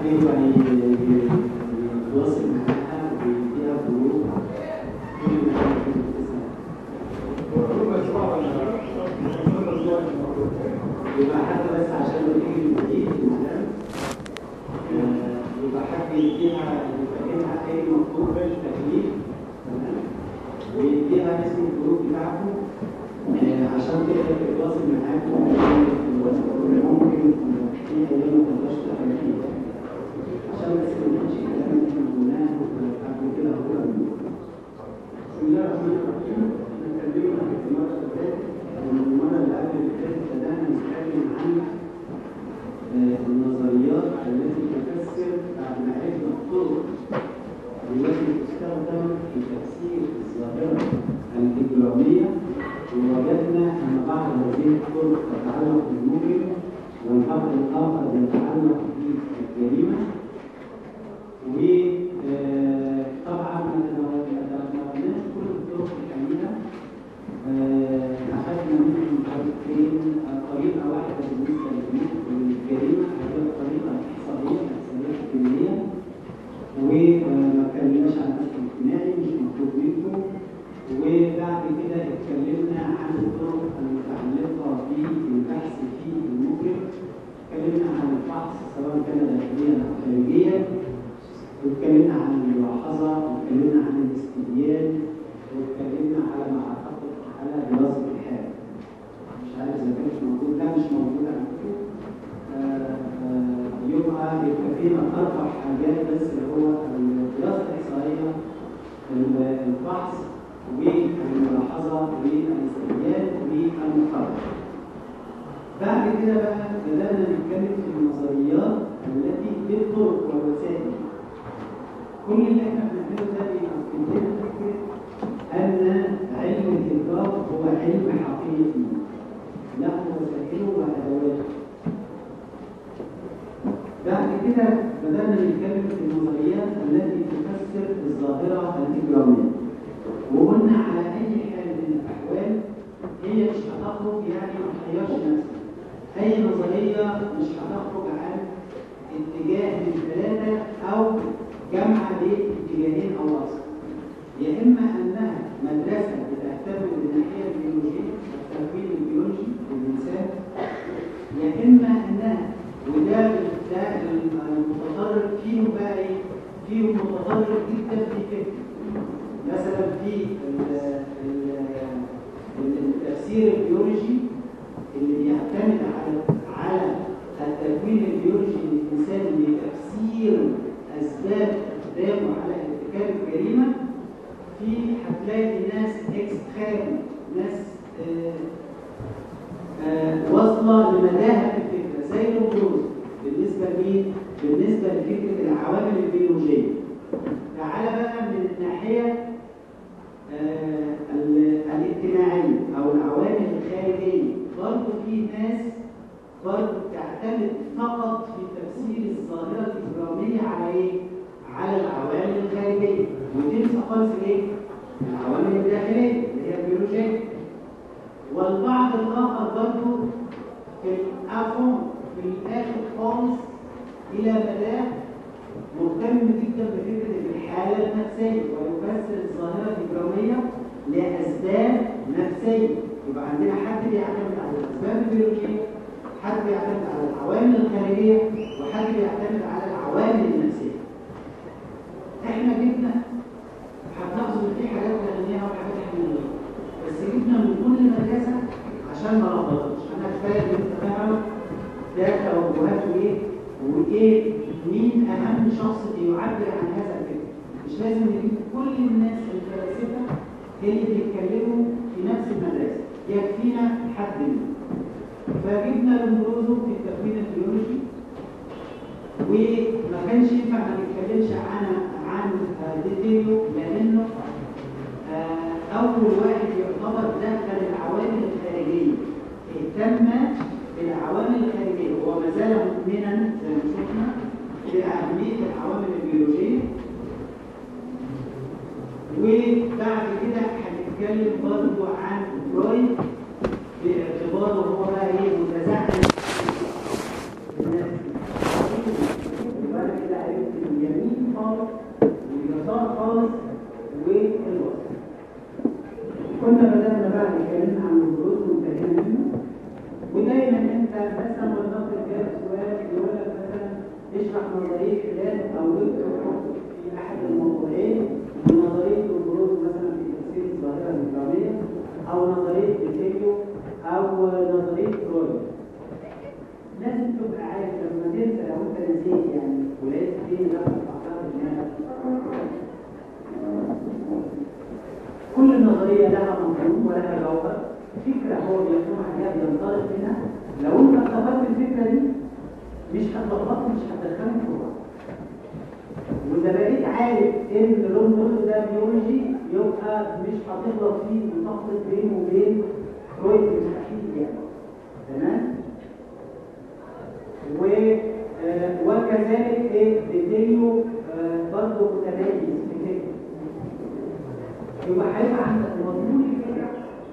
حد يبقى يتواصل معاها ويديها فلوس كل ما كانت بتسأل يبقى حتى بس عشان لو تيجي الجديد الإسلام آه، يبقى حد يديها يفهمها أي مطلوب تكليف تمام ويديها اسم الجروب بتاعكم آه، عشان تقدر تتواصل معاكم ممكن في أيام ما تقدرش تعمل فيها عشان بس ما يكونش الكلام اللي احنا قلناه قبل كده هو بسم الله الرحمن الرحيم احنا اتكلمنا في المرة اللي فاتت المرة اللي قبل اللي فاتت بدأنا نتكلم عن آه، النظريات التي تفسر معرفة الطرق التي تستخدم في تفسير الظاهرة الإجرامية ووجدنا أن بعض هذه الطرق تتعلق بالمجرم والبعض الآخر يتعلق بالجريمة وطبعا ما تناولناش كل الطرق الحقيقة آه، أخذنا منهم طريقتين آه، طريقة واحدة بالنسبة للجريمة هي الطريقة الإحصائية الإحصائية الكلية وما اتكلمناش عن النسخ الاجتماعي مش مطلوب منكم وبعد كده اتكلمنا عن الطرق المتعلقة بالبحث في المجرم اتكلمنا عن الفحص سواء كان داخليا أو خارجيا واتكلمنا عن الملاحظة واتكلمنا عن الاستبيان واتكلمنا على ما أعتقد على دراسة الحال مش عارف إذا كان مش موجود لا مش موجود عندكم آه، آه، يبقى يبقى فينا أربع حاجات بس اللي هو الدراسة الإحصائية ال- الفحص والملاحظة والاستبيان والمقارنة بعد كده بقى بدأنا نتكلم في النظريات التي بالطرق والوسائل كل اللي احنا بنعمله ده بيمثل لنا فكرة أن علم الإدراك هو علم حقيقي له وسائله وأدواته بعد كده بدأنا نتكلم في النظريات التي تفسر الظاهرة الإجرامية وقلنا على أي حال من الأحوال هي مش هتخرج يعني ما تحيرش نفسك أي نظرية مش هتخرج عن اتجاه من ثلاثة أو جمع بين اتجاهين أو أكثر يا إما أنها مدرسة بتهتم بالناحية البيولوجية التكوين البيولوجي للإنسان يا إما أنها وده ده المتطرف فيهم بقى إيه؟ فيهم متطرف جدا في فكر مثلا في ال- ال- ال- التفسير البيولوجي اللي بيعتمد على على التكوين البيولوجي للإنسان لتفسير أسباب إقدامه على ارتكاب الجريمة في هتلاقي ناس اكستريم ناس آه، آه، واصلة لمداها في الفكرة زي البروز بالنسبة لمين؟ بالنسبة لفكرة العوامل البيولوجية تعالى بقى من الناحية آه، ال- الاجتماعية أو العوامل الخارجية برضه في ناس برضه بتعتمد فقط في تفسير الظاهرة الإجرامية على إيه؟ على العوامل الخارجية وتنسى خالص إيه؟ العوامل الداخلية اللي هي البيولوجية والبعض الآخر برضه في الأفهم في الآخر خالص إلى مداه مهتم جدا بفكرة الحالة النفسية ويفسر الظاهرة الإجرامية لأسباب نفسية يبقى عندنا حد بيعتمد على الأسباب البيولوجية حد بيعتمد على العوامل الخارجية وحد بيعتمد على العوامل النفسية احنا جبنا هتلاحظوا ان في حاجات غنية وحاجات احنا نلغيها بس جبنا من كل مدرسة عشان ما نغلطش انا كفايه ان انت تعرف ده توجهاته ايه وايه مين اهم شخص بيعبر عن هذا الفكر مش لازم نجيب كل الناس الفلاسفه اللي بيتكلموا في نفس المدرسه يكفينا حد منهم فجبنا لومبروزو في التكوين البيولوجي وما كانش ينفع ما نتكلمش عن عن ديتيلو لانه آه، اول واحد يعتبر دخل العوامل الخارجيه اهتم بالعوامل الخارجيه هو ما زال مؤمنا زي ما شفنا باهميه العوامل البيولوجيه وبعد كده هنتكلم برضو عن فرويد باعتباره هو بقى ايه متزعم بالناس. خالص واليسار خالص والوسط كنا بدأنا بقى نتكلم عن الدروس وانتهينا منه ودايما انت مثلا والنقل جاء سؤال يقول لك مثلا اشرح نظريه خلاف او اكتب في احد الموضوعين نظريه البروز مثلا في تفسير الظاهره الإجرامية او نظريه بيتيو او نظريه فرويد لازم تبقى عارف لما تنسى لو انت نسيت يعني ولقيت فين لفظ اعتقد انها كل نظريه لها مفهوم ولها جوهر فكره هو بيقوم عليها بينطلق منها لو انت اختبرت الفكره دي مش هتلخبطك مش هتدخلك في بعض واذا بقيت عارف ان لون نقطه ده بيولوجي يبقى مش هتغلط فيه وتخلط بينه وبين فرويد مستحيل يعني تمام و آه، وكذلك ايه بتيو آه، برضه متميز في كده يبقى هيبقى عندك مضمون الفكره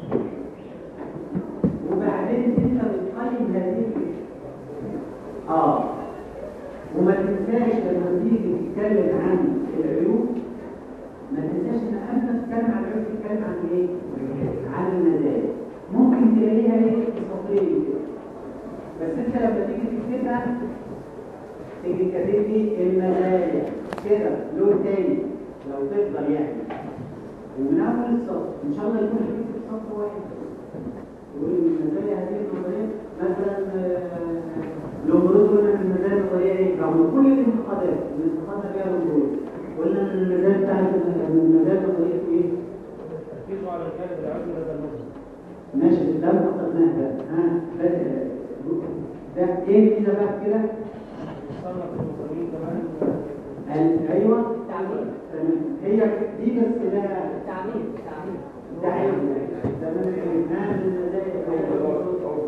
وبعدين انت بتقيم هذه الفكره اه وما تنساش لما تيجي تتكلم عن العيوب ما تنساش ان انت تتكلم عن العيوب تتكلم عن ايه؟ عن المزايا ممكن تلاقيها ايه؟ سطرين كده بس انت لما تيجي تكتبها تيجي كاتب لي المزايا كده لون تاني لو تقدر يعني ومن اول السطر ان شاء الله يكون في سطر واحد يقول لي المزايا هذه النظريه مثلا آه، لو مرض قلنا ان المزايا النظريه ايه؟ رغم كل الانتقادات الانتقاد ده فيها مرض قلنا ان المزايا بتاعت المزايا النظريه ايه؟ ركزوا على الجانب العلمي لدى المسلم ماشي ده مقصدناه ده ها ده ده ايه الميزه بقى كده؟ صنف المسلمين كمان ال- ايوه تعميم تمام هي دي بس لها تعميم تعميم دعايه تمام الامتحان المزايا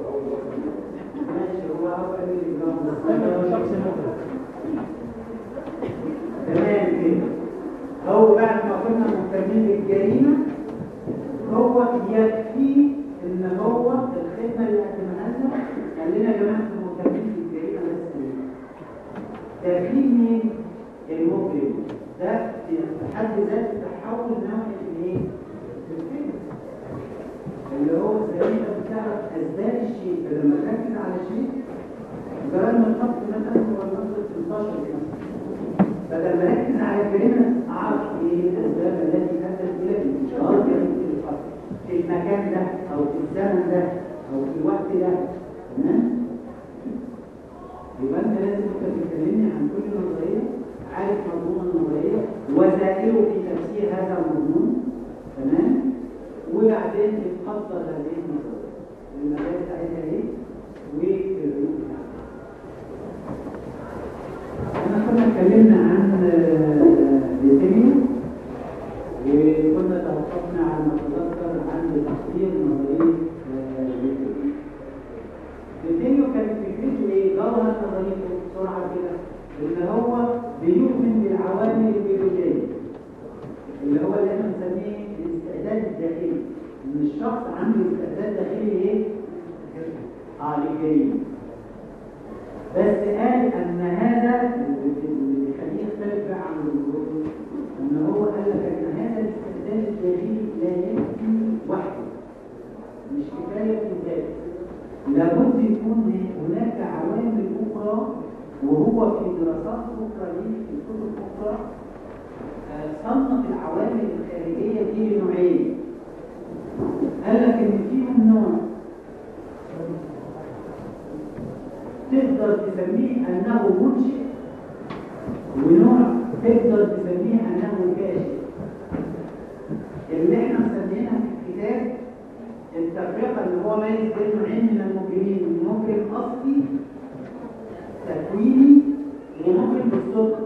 ماشي هو هو هو شخص مطلق تمام كده هو بعد ما كنا مهتمين بالجريمه هو يكفي ان هو الخدمه اللي قدمها لنا قال لنا يا جماعه انتوا مهتمين بالجريمه بس ليه؟ ترتيب مين؟ المجرم ده في حد ذاته تحول نوعي في ايه؟ في الفكر اللي هو زي ما انت بتعرف اسباب الشيء فلما تركز على شيء جربنا نحط مثلا هو المنطق 16 مثلا بدل ما اركز على الجريمه اعرف ايه الاسباب التي ادت الى انتشار جريمه القتل في المكان ده او في الزمن ده او في الوقت ده تمام يبقى انت لازم تبقى بتكلمني عن كل نظريه عارف مضمون النظريه وسائله في تفسير هذا المضمون تمام وبعدين تتقدر هذه النظريه المجال بتاعتها ايه والعيوب بتاعتها احنا كنا اتكلمنا عن بيتيميو وكنا توقفنا على ما اتذكر عن تفسير نظريه آه، بيتيميو بيتيميو كانت فكرته ايه؟ جوهر نظريته بسرعه كده ان هو بيؤمن بالعوامل البيولوجيه اللي هو اللي احنا بنسميه الاستعداد الداخلي ان الشخص عنده استعداد داخلي ايه؟ اه للجريمه بس قال ان هذا اللي يخليه يختلف بقى عن الجمهور ان هو قال لك ان هذا الاستعداد الداخلي لا يكفي وحده مش كفايه في ذاته لابد يكون هناك عوامل اخرى وهو في دراسات اخرى ليه في كتب اخرى آه، صنف العوامل الخارجيه دي لنوعين قال لك ان فيهم نوع تقدر تسميه انه منشئ ونوع تقدر تسميه انه كاشف اللي احنا مسمينها في الكتاب التفرقه اللي هو ميز بين نوعين من المجرمين مجرم اصلي تكويني ومجرم بالصدفه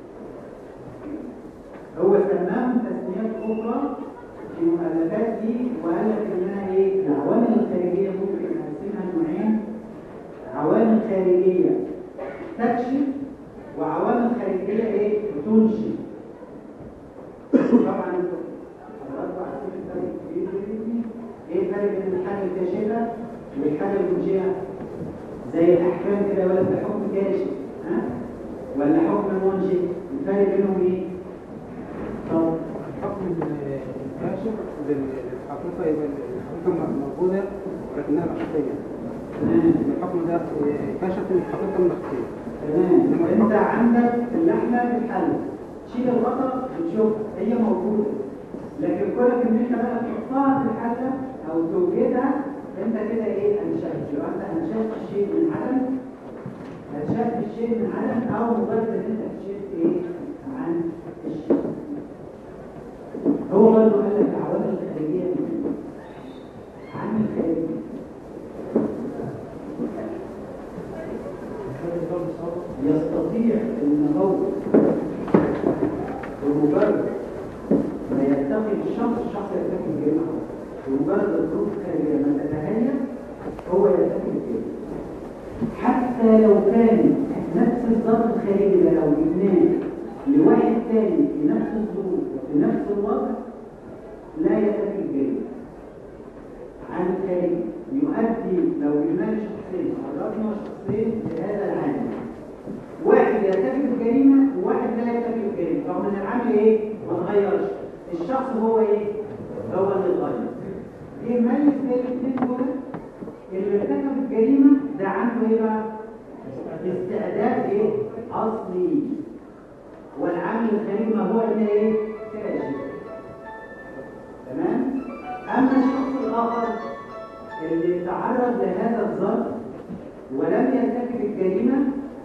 هو سماهم تسميات اخرى في المؤلفات دي وقال لك انها ايه العوامل الخارجيه ممكن نقسمها لنوعين عوامل خارجيه تكشف وعوامل خارجيه ايه تنشئ طبعا انتوا حضراتكم عارفين الفرق كبير بين ايه الفرق بين الحاجه الكاشفه والحاجه المنشئه زي الاحكام كده ولا في حكم كاشف ها ولا حكم المنشئ الفرق بينهم ايه؟ طب حكم الكاشف بالحقيقة يبقى الحقيقة موجودة ولكنها نقصية تمام الحكم ده كشف الحقيقة النقصية تمام انت عندك اللحمه في الحله تشيل الغطا وتشوف هي موجوده لكن كونك ان انت بقى تحطها في الحله او توجدها انت كده ايه انشات يبقى انت انشات الشيء من عدم انشات الشيء من عدم او مجرد ان انت اكتشفت ايه عن الشيء هو برضه قال لك العوامل الخارجيه دي عامل خارجي يستطيع ان هو بمجرد ما يتقي الشخص الشخص يتقي الجريمه بمجرد الظروف الخارجيه ما تتهيأ هو يتقي الجريمه حتى لو كان نفس الظرف الخارجي ده لو جبناه لواحد تاني في نفس الظروف وفي نفس الوضع لا يتقي الجريمه عن الخارجي يؤدي لو جبنا شخصين قربنا شخصين لهذا العامل واحد يرتكب الجريمه وواحد لا يرتكب الجريمه رغم ان العامل ايه ما اتغيرش الشخص هو ايه هو اللي اتغير ايه ميز بين الاثنين دول اللي ارتكب الجريمه ده عنده ايه بقى استعداد ايه اصلي والعامل الخارجي ما هو الا ايه كاشف تمام اما الشخص الاخر اللي تعرض لهذا الظرف ولم يرتكب الجريمه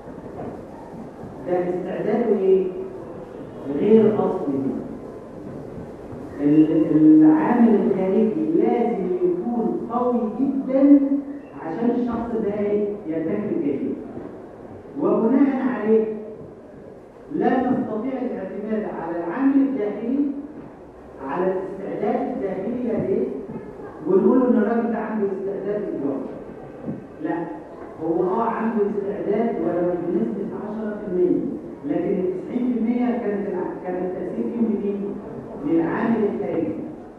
ده استعداده ايه غير اصلي ال- العامل الخارجي لازم يكون قوي جدا عشان الشخص ده ايه يرتكب الجريمه وبناء عليه لا نستطيع الاعتماد على العامل الداخلي على الاستعداد الداخلي لديه ونقول ان الراجل ده عنده استعداد اجرام لا هو اه عنده استعداد ولو بنسبه 10% لكن ال 90% كانت الع- كان التاثير فيه من مين؟ من العامل الخارجي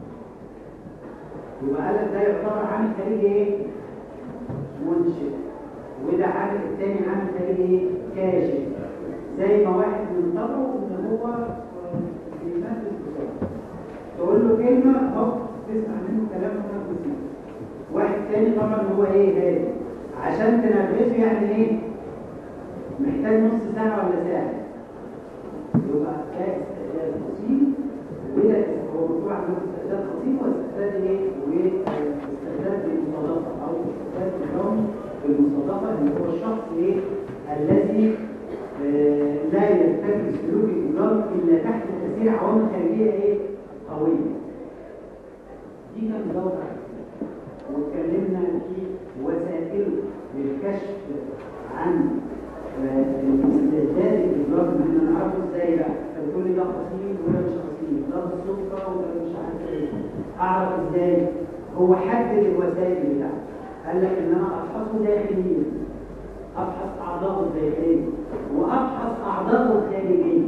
يبقى قال لك ده يعتبر عامل خارجي ايه؟ منشئ وده عامل الثاني عامل خارجي ايه؟ كاشف زي ما واحد من طبعه ان هو آه، بينفذ بسرعه تقول له كلمه هوب تسمع منه كلام وتنفذ واحد تاني طبعا هو ايه هادي عشان تنفذه يعني ايه محتاج نص ساعه ولا ساعه يبقى ده استعداد بسيط وده هو مكتوب عنده استعداد بسيط واستعداد ايه واستعداد للمصادفه او استعداد نظامي بالمصادفه اللي هو الشخص ايه الذي آه، لا يرتكب سلوك الايجار الا تحت تاثير عوامل خارجيه ايه قويه دي كانت دوره واتكلمنا في وسائل للكشف عن آه، الاستعداد الاجراء ان احنا نعرفه ازاي بقى انت بتقول لي ده خطير وده مش خطير ده بالصدفه وده مش عارف ايه اعرف ازاي هو حدد الوسائل بتاعته قال لك ان انا افحصه داخليا ابحث اعضائه الداخليه وابحث اعضائه الخارجيه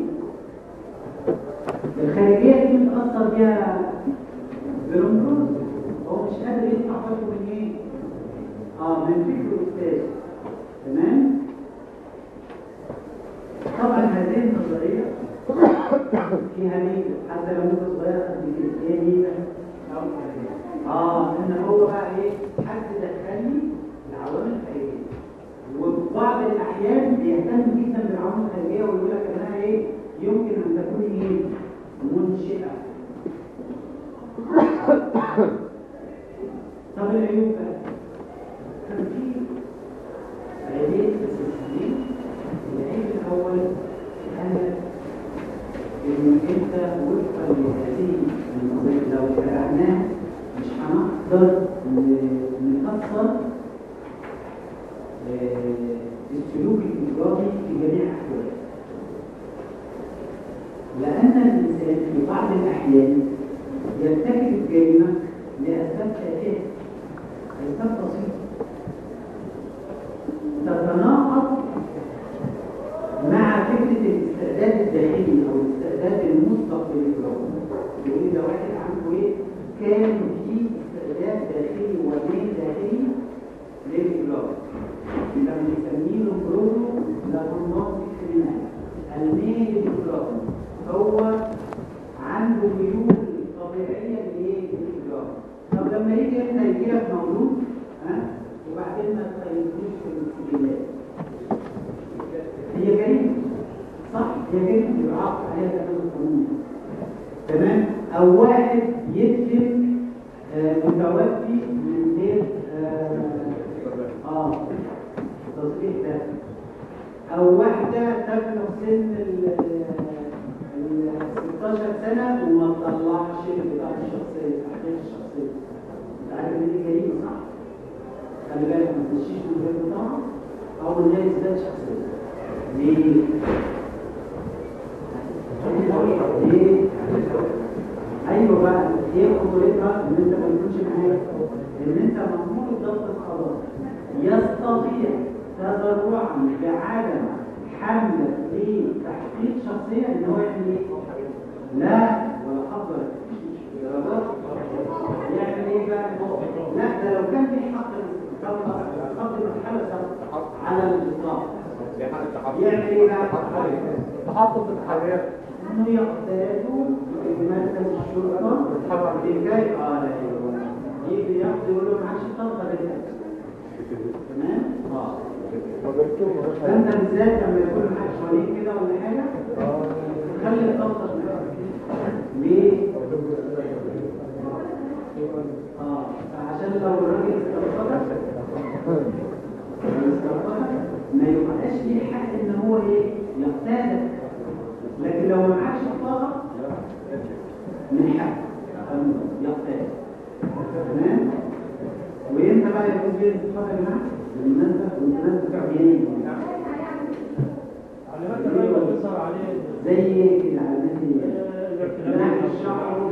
الخارجيه دي متاثر بيها بالامراض هو مش قادر يدفع حقه من ايه؟ اه من فكر الاستاذ تمام؟ طبعا هذه النظريه فيها ميزه حتى لو انت صغير قد كده ايه ميزه؟ أو حاجة. اه ان هو بقى ايه؟ حد دخلني العوامل الخارجيه وبعض الاحيان بيهتم جدا بالعوامل الخارجيه ويقول لك انها ايه؟ يمكن ان تكون ايه؟ منشئه طب العيوب بقى كان في عيبين اساسيين العيب الاول ان ان انت وفقا لهذه النظريه لو فرعناها مش هنقدر ن- نكسر آه، السلوك الايجابي في جميع الاحوال لان الانسان في بعض الاحيان يرتكب الجريمه لاسباب تافهه اسباب بسيطه تتناقض مع فكره الاستعداد الداخلي او الاستعداد المسبق للاجرام يقول لي ده واحد عنده ايه كان في استعداد داخلي وميل داخلي للاجرام يبقى بنسميه له برودو لابورنوز كريمال الميل الإجرامي هو عنده ميول طبيعية لإيه؟ للإجرام طب لما يجي أنت يجي لك مولود ها وبعدين ما تخيلوش في السجلات هي جريمة صح هي جريمة يعاقب عليها كمان القانون تمام أو واحد يدفن آه، متوفي من غير آه، اه تصريح ده او واحده تبلغ سن ال ال 16 سنه وما تطلعش بتاع الشخصيه الاحداث الشخصيه انت عارف ان دي جريمه صح؟ خلي بالك ما تمشيش من غير بطاقه او من غير اثبات شخصيه ليه؟ ليه؟ ايوه بقى ايه خطورتها ان انت ما يكونش معاك ان انت مأمور الضبط القضائي يستطيع تضرعا بعدم حملة لتحقيق شخصية ان هو يعمل ايه؟ لا ولا حضر يعمل ايه بقى؟ لا ده لو كان في حق قبل مرحلة على الإطلاق يعمل ايه بقى؟ تحقق التحريات انه يقتادوا بمركز الشرطه لكي اه لا ايوه يجي ياخد يقول له معلش طلقه بالله تمام اه فانت بالذات لما يكون معاك شريك كده ولا حاجه خلي الطلقه معاك. ليه؟ اه عشان لو الراجل استوقفك لو استوقفك ما يبقاش ليه حق ان هو ايه يقتادك لكن لو ما معكش بطاقه من حق يقتاد تمام وامتى بقى يكون في اتفضل معاك بالمناسبه بالمناسبه بتاع عينين علامات الريبة بتظهر عليه زي ايه كده علامات ايه؟ نحو الشعر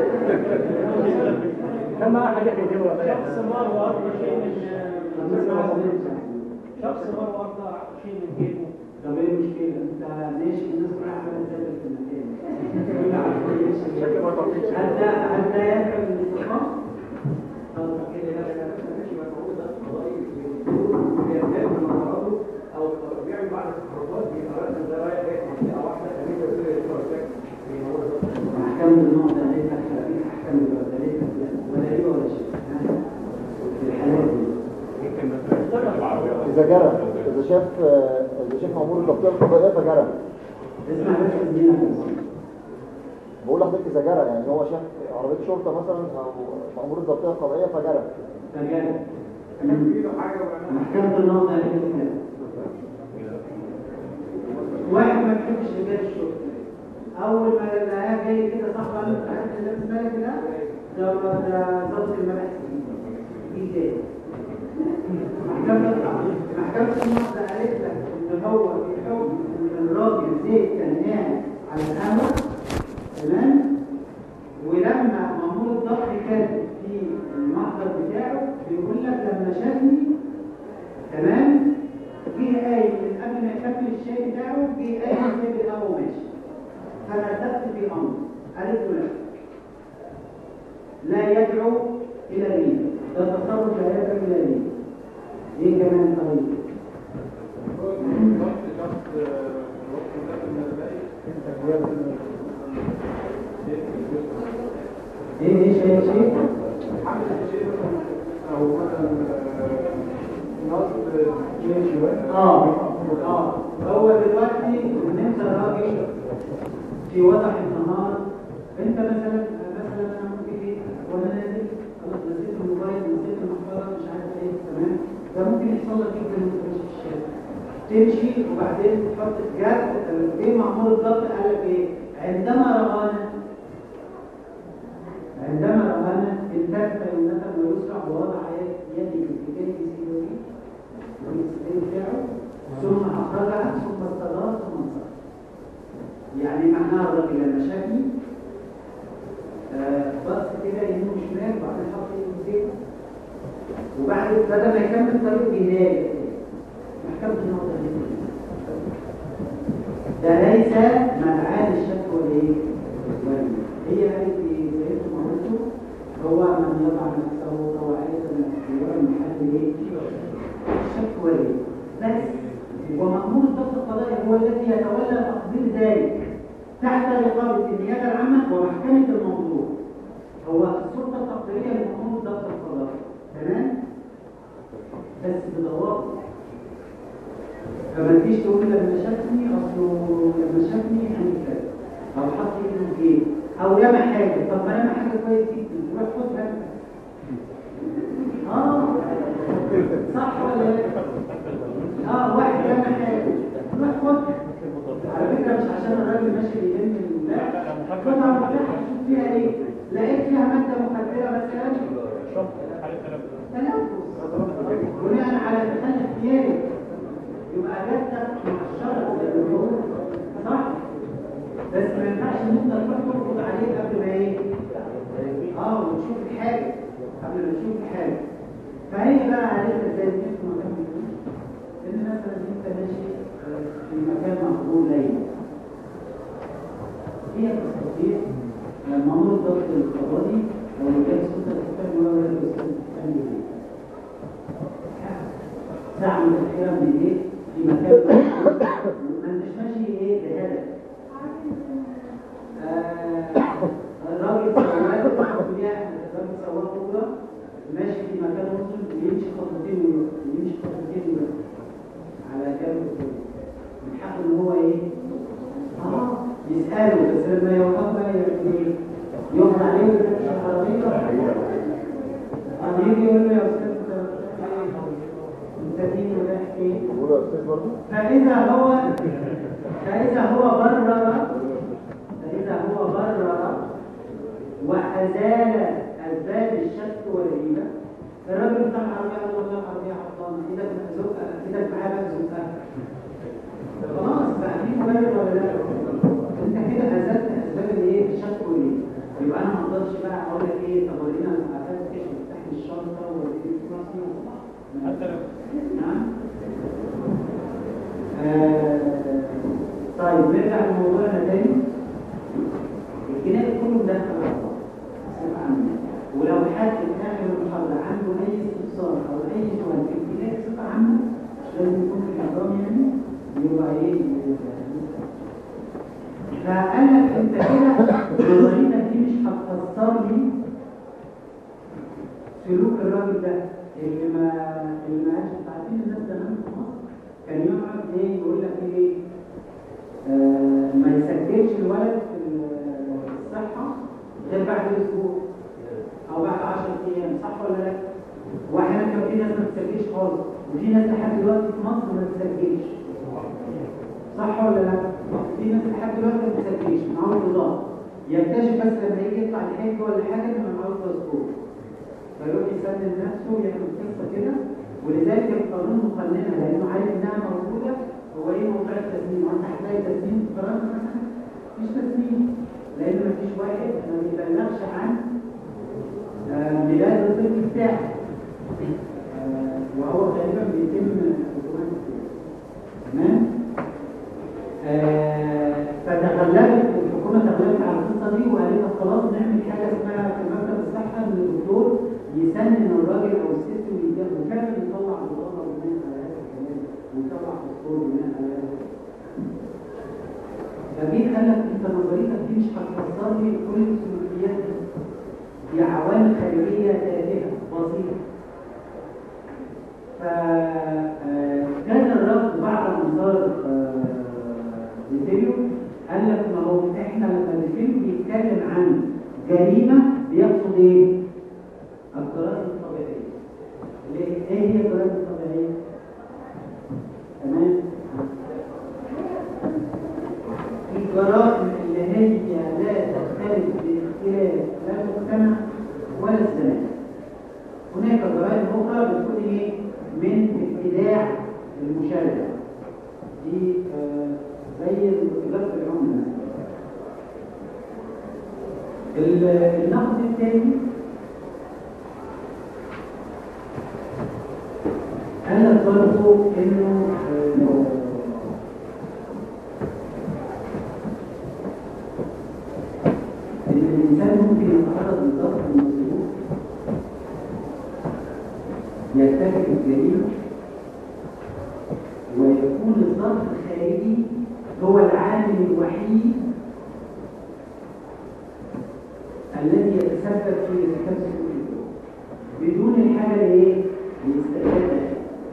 كما حاجة كده شخص مر وأرضى شيء من شخص مر وأرضى شيء من جيبه طب ايه المشكلة؟ انت ماشي الناس كلها عمالة تسافر في المكان. كل عارف ايه هل ده هل ده يدعو للاستقامة؟ طب كده لا لا ماشي مفعول ده قضائي بيرتاب من مراده او بيعمل بعض التصرفات بيبقى مثلا ده رايح جاي في منطقة واحدة خليه يصير يتفرج احكام النوع ده ليس خفيف احكام ده ليس ولا ايه ولا شيء ها؟ في الحالات دي إذا جرى إذا شاف إذا شاف مأمور الضبطية القضائية فجرى اسمع بس الدين بقول لحضرتك إذا جرى يعني هو شاف عربية شرطة مثلا أو مأمور الضبطية القضائية فجرى رجال محكمة النهضة قالت كده واحد ما بيحبش رجال الشرطة أول ما لقاه جاي كده صاحب قال له أنت عارف اللي لابس مالك ده؟ ده ده ضابط المباحث دي تاني محكمة محكمة النهضة قالت لك إن هو في حكم إن الراجل زيد كان قاعد على القهوة تمام ولما مأمور الضبط كاتب في المحضر بتاعه بيقول لك لما شافني تمام جه قايم من قبل ما يكمل الشاي بتاعه جه قايم سايب القهوه وماشي فرددت في امر قالت له لا لا يدعو الى الريب ده تصرف لا يدعو الى الريب ايه كمان طيب ايه ايه شيء شيء او مثلا نصب جيش اه اه هو دلوقتي ان انت راجل في وضح النهار انت مثلا مثلا انا ممكن ايه وانا نازل خلاص نسيت الموبايل نسيت المحفظه مش عارف ايه تمام ده ممكن يحصل لك جدا وانت ماشي في الشارع تمشي وبعدين تحط جد ايه مأمور الضبط قال لك ايه عندما رآنا عندما رآنا التفت يمنة ويسرع ووضع يده في كتف سيدوري والسيد بتاعه ثم أخرجها ثم استدار ثم انصرف يعني معناها الراجل لما شافني آه، بص كده يمين وشمال وبعدين حط ايده في جيبه وبعد بدل ما يكمل طريقه جهاد محكمة النقطة دي ده ليس مدعاة الشكوى لإيه؟ هي قالت إيه؟ زي ما قلتوا هو من يضع نفسه طواعية من اختيار محل إيه؟ الشكوى ليه؟ بس ومأمور الضبط القضائي هو الذي يتولى تقدير ذلك تحت رقابة النيابة العامة ومحكمة الموضوع هو السلطة التقديرية لمأمور ضبط القضاء تمام؟ بس بضوابط فما تجيش تقول لما شافني اصله لما شافني عمل كذا او حط ايده في ايه او رمى حاجه طب ما رمى حاجه كويس جدا روح خدها اه صح ولا لا؟ اه واحد رمى حاجه روح خدها على فكره مش عشان الراجل ماشي بيلم ال- لا خدها وفتحها شوف فيها ايه لقيت فيها ماده مخدره مثلا تنفس بناء على تخلي اختياري يبقى جدك مع الشرع زي ما بيقولوا صح بس ما ينفعش نفضل نحكم عليه قبل ما ايه اه ونشوف الحاجه قبل ما نشوف الحاجه فهي بقى عادتها زي ما انتم ما كنتوا ان مثلا انت ماشي في مكان مقبول ليل هي تستطيع مأمور الضبط القضائي او رجال السلطه الحكام ولا رجال السلطه الحكام بيه ساعة متأخرة من البيت في مكان ما انتش ماشي ايه بهدف آه، الراجل سواق تحكم بيها الراجل سواق كوره ماشي في مكان مسلم بيمشي خطوتين ويروح بيمشي خطوتين ويروح على جنب كده من حقه ان هو ايه؟ اه يسأله بس لما يوقف بقى يعمل ايه؟ يقف عليه ويفتش العربية أما يجي يقول له يا أستاذ أنت مين ورايح فين؟ بقول يا استاذ برضه فإذا هو فإذا هو برر فإذا هو برر وأزال أسباب الشك والريبة الراجل بتاع العربية قال له والله العربية عطلانة إيدك زقها إيدك معاه بقى زقها خلاص بقى في مبرر ولا لا؟ أنت كده أزلت أسباب الإيه؟ الشك والريبة يبقى أنا ما أقدرش بقى أقول لك إيه طب ورينا أفتش وافتح لي الشنطة ووريني راسي حتى لو نعم آه، طيب نرجع لموضوعنا تاني الجنائي كله مدخل على بعض بصفة عامة ولو حد في آخر المحاضرة عنده أي استفسار أو أي سؤال في الجنائي بصفة عامة مش لازم يكون في الإعلام يعني يبقى إيه فقال لك أنت كده نظريتك دي مش هتفسر لي سلوك الراجل ده اللي ما اللي ما عادش عارفين الناس زمان في مصر كان يقعد ايه يقول لك ايه آه ما يسجلش الولد في الصحه غير بعد اسبوع او بعد 10 ايام صح ولا لا؟ واحيانا كان في ناس ما بتسجلش خالص وفي ناس لحد دلوقتي في مصر ما بتسجلش صح ولا لا؟ في ناس لحد دلوقتي ما بتسجلش معاهم نظام يكتشف بس لما يجي يطلع الحج ولا حاجه انه معاه باسبور فيروح يسلم نفسه ويعمل قصه كده ولذلك القانون مقننها لانه عارف انها موجوده هو ايه موضوع التسليم وانت هتلاقي تسليم في فرنسا مثلا مفيش تسليم لان مفيش واحد ما بيبلغش عن آه، ميلاد الطفل بتاعه آه، وهو غالبا بيتم اوتوماتيك تمام آه، فتغلبت الحكومه تغلبت على القصه دي وقالت لك خلاص نعمل حاجه اسمها في مكتب الصحه ان الدكتور يسنن الراجل او الست ويجاب وفعلا يطلع بطاقه بناء على هذا الكلام ويطلع دكتور بناء على هذا فجيت قال لك انت نظريتك دي مش هتفسر لي كل السلوكيات دي دي عوامل خارجيه تافهه بسيطه فكان الرفض بعد انصار فيديو قال لك ما هو احنا لما الفيلم بيتكلم عن جريمه بيقصد ايه؟ الجرائم الطبيعيه. ليه؟ ايه هي الجرائم الطبيعيه؟ تمام؟ الجرائم اللي هي لا تختلف باختلاف لا المجتمع ولا الزمان. هناك جرائم اخرى بتكون ايه؟ من ابتداع المشرع. دي آه زي الارتباط بالعمله مثلا. النقد الثاني قال لك برضه انه آه، ان الانسان ممكن يتعرض للضغط من الظروف يرتكب الجريمه ويكون الظرف الخارجي هو العامل الوحيد الذي يتسبب في تكسر الجذور بدون الحاجه لايه؟ لاستعداد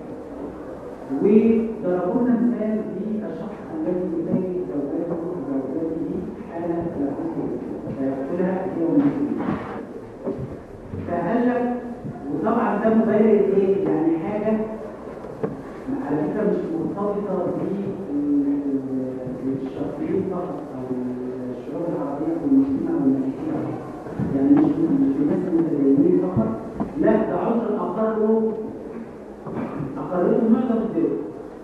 وضربوا لنا مثال بالشخص الذي يلاقي زوجاته زوجاته حاله تلفظ فيقتلها يوم الدين فقال لك وطبعا ده مبرر ايه؟ يعني حاجه على فكره مش مرتبطه بالشرقيين فقط او الشعوب العربيه او المسلمه او المسيحيه يعني مش مش الناس المتدينين فقط لا ده عنصر اقره اقرته معظم الدول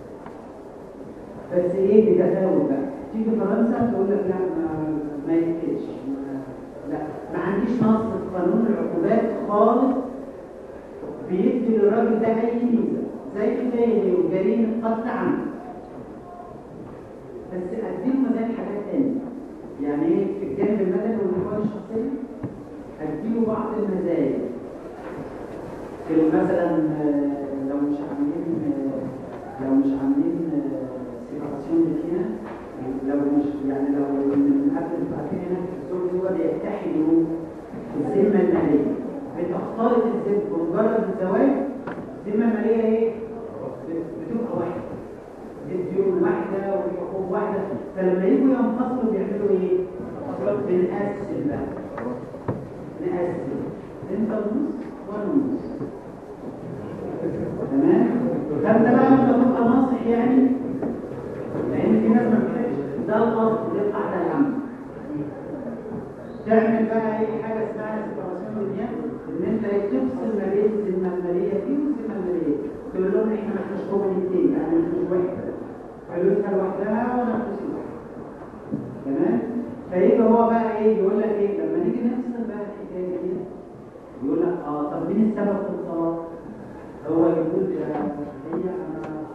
بس ايه بتفاوت بقى تيجي فرنسا تقول لك لا ما, ما يقتلش ما لا ما عنديش نص في قانون العقوبات خالص بيدي للراجل ده اي ميزه زي زي جريمه قتل عمد بس اديله مزاج حاجات تانية يعني ايه في الجانب المدني والحقوق الشخصيه اديله بعض المزايا في مثلا آه، لو مش عاملين آه، لو مش عاملين سيبراسيون فينا لو مش يعني لو من قبل التعديل هنا في الزوج هو بيتحدوا الذمه الماليه بتختلط الذمه بمجرد الزواج الذمه الماليه ايه؟ بتبقى واحده الديون واحده والحقوق واحده فلما يجوا ينفصلوا بيعملوا ايه؟ بنقسم بقى نقسم انت النص وانا النص تمام؟ فانت بقى لما تبقى ناصح يعني لان في ناس ما بتحبش ده الاصل دي القاعده العامه تعمل بقى اي حاجه اسمها سيبراسيون دنيا ان انت تفصل ما بين الذمه الماليه دي والذمه الماليه تقول لهم احنا ما احناش كوميونيتين يعني مش واحد فلوسها لوحدها وانا فلوسي لوحدها تمام فيجي هو بقى ايه يقول لك ايه لما نيجي نفصل بقى الحكايه دي يقول لك اه طب مين السبب في الطلاق هو يقول يا هي انا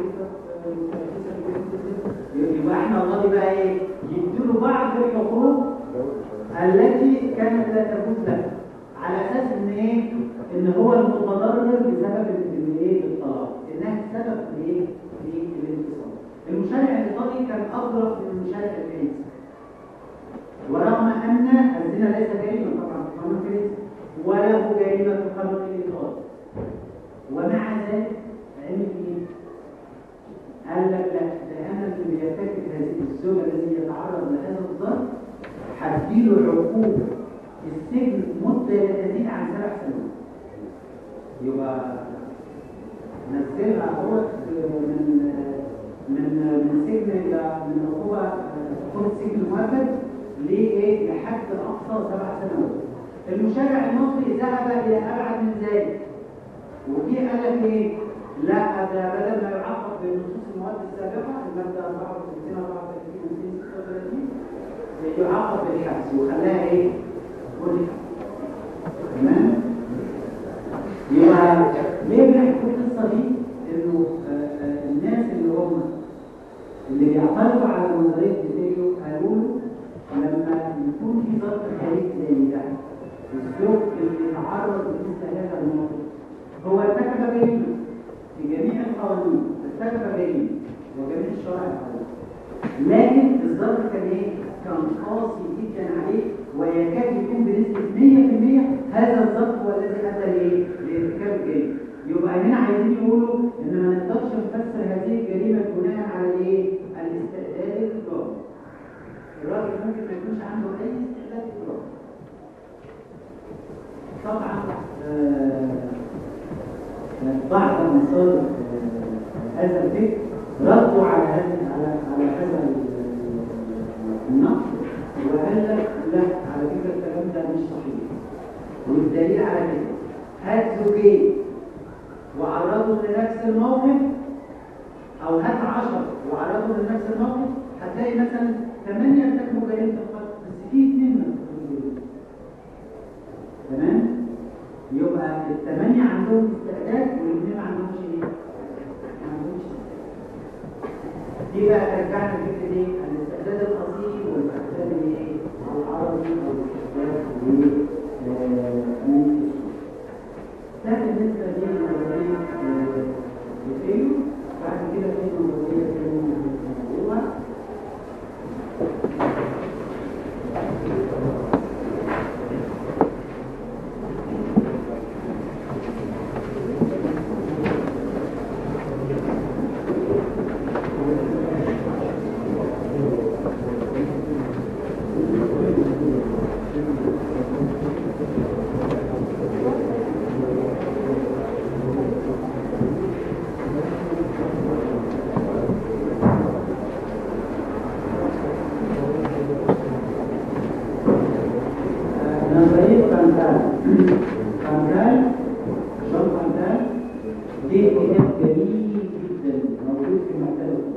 يبقى احنا والله بقى ايه يدوا بعض الحقوق التي كانت لا تجوز له على اساس ان ايه ان هو المتضرر بسبب الايه الطلاق انها سبب في ايه في الانفصال المشرع الايطالي كان اظرف من المشرع الفرنسي ورغم ان الزنا ليس جريمه طبعا في قانون الفرنسي وله جريمه في قانون الايطالي ومع ذلك عمل ايه قال لك لا لان اللي بيرتكب هذه الزوجه الذي يتعرض لهذا الضرب هديله عقوبه السجن مده لا تزيد عن سبع سنوات يبقى نزلها هو من من من سجن الى من عقوبه عقوبه سجن مؤبد لايه لحد الاقصى سبع سنوات المشرع المصري ذهب الى ابعد من ذلك وجي قال لك ايه لا ده بدل ما يعاقب بنصوص المواد السابقه الماده 64 34 236 يعاقب بالحبس وخلاها ايه؟ كل تمام؟ يبقى ليه بنحكي القصه دي؟ انه آه، آه، الناس اللي هم اللي بيعترضوا على نظريه ديتيلو قالوا له لما يكون في ظرف خارجي زي ده الزوج اللي يتعرض لمثل هذا الموقف هو ارتكب جريمه في جميع القوانين ارتكب جريمه وجميع الشرائع القانونيه لكن الظرف كان ايه؟ كان قاسي جدا عليه ويكاد يكون بنسبه 100% هذا الظرف هو الذي ادى لايه؟ لارتكاب الجريمه يبقى هنا عايزين يقولوا ان ما نقدرش نفسر هذه الجريمه بناء على ايه؟ الاستعداد الإجرامي الراجل ممكن ما يكونش عنده اي استعداد إجرامي طبعا آه بعض مصادر هذا الفكر ردوا على هذا على على هذا النقد وقال لك لا على فكره الكلام ده مش صحيح والدليل على كده هات زوجين وعرضوا لنفس الموقف او هات 10 وعرضوا لنفس الموقف هتلاقي مثلا 8 ارتكبوا جريمه القتل بس في اثنين ما ارتكبوش تمام يبقى الثمانية عندهم استعداد والاثنين ما عندهمش ايه؟ ما عندهمش استعداد. دي بقى ترجعنا لفكرة ايه؟ الاستعداد الأصيل والاستعداد الايه؟ العربي أو الاستعداد الايه؟ آه، ده بالنسبة لنظرية بفيلو بعد كده في نظرية تانية موضوع فانتال جون فانتال دي كتاب جميل جدا موجود في مكتبه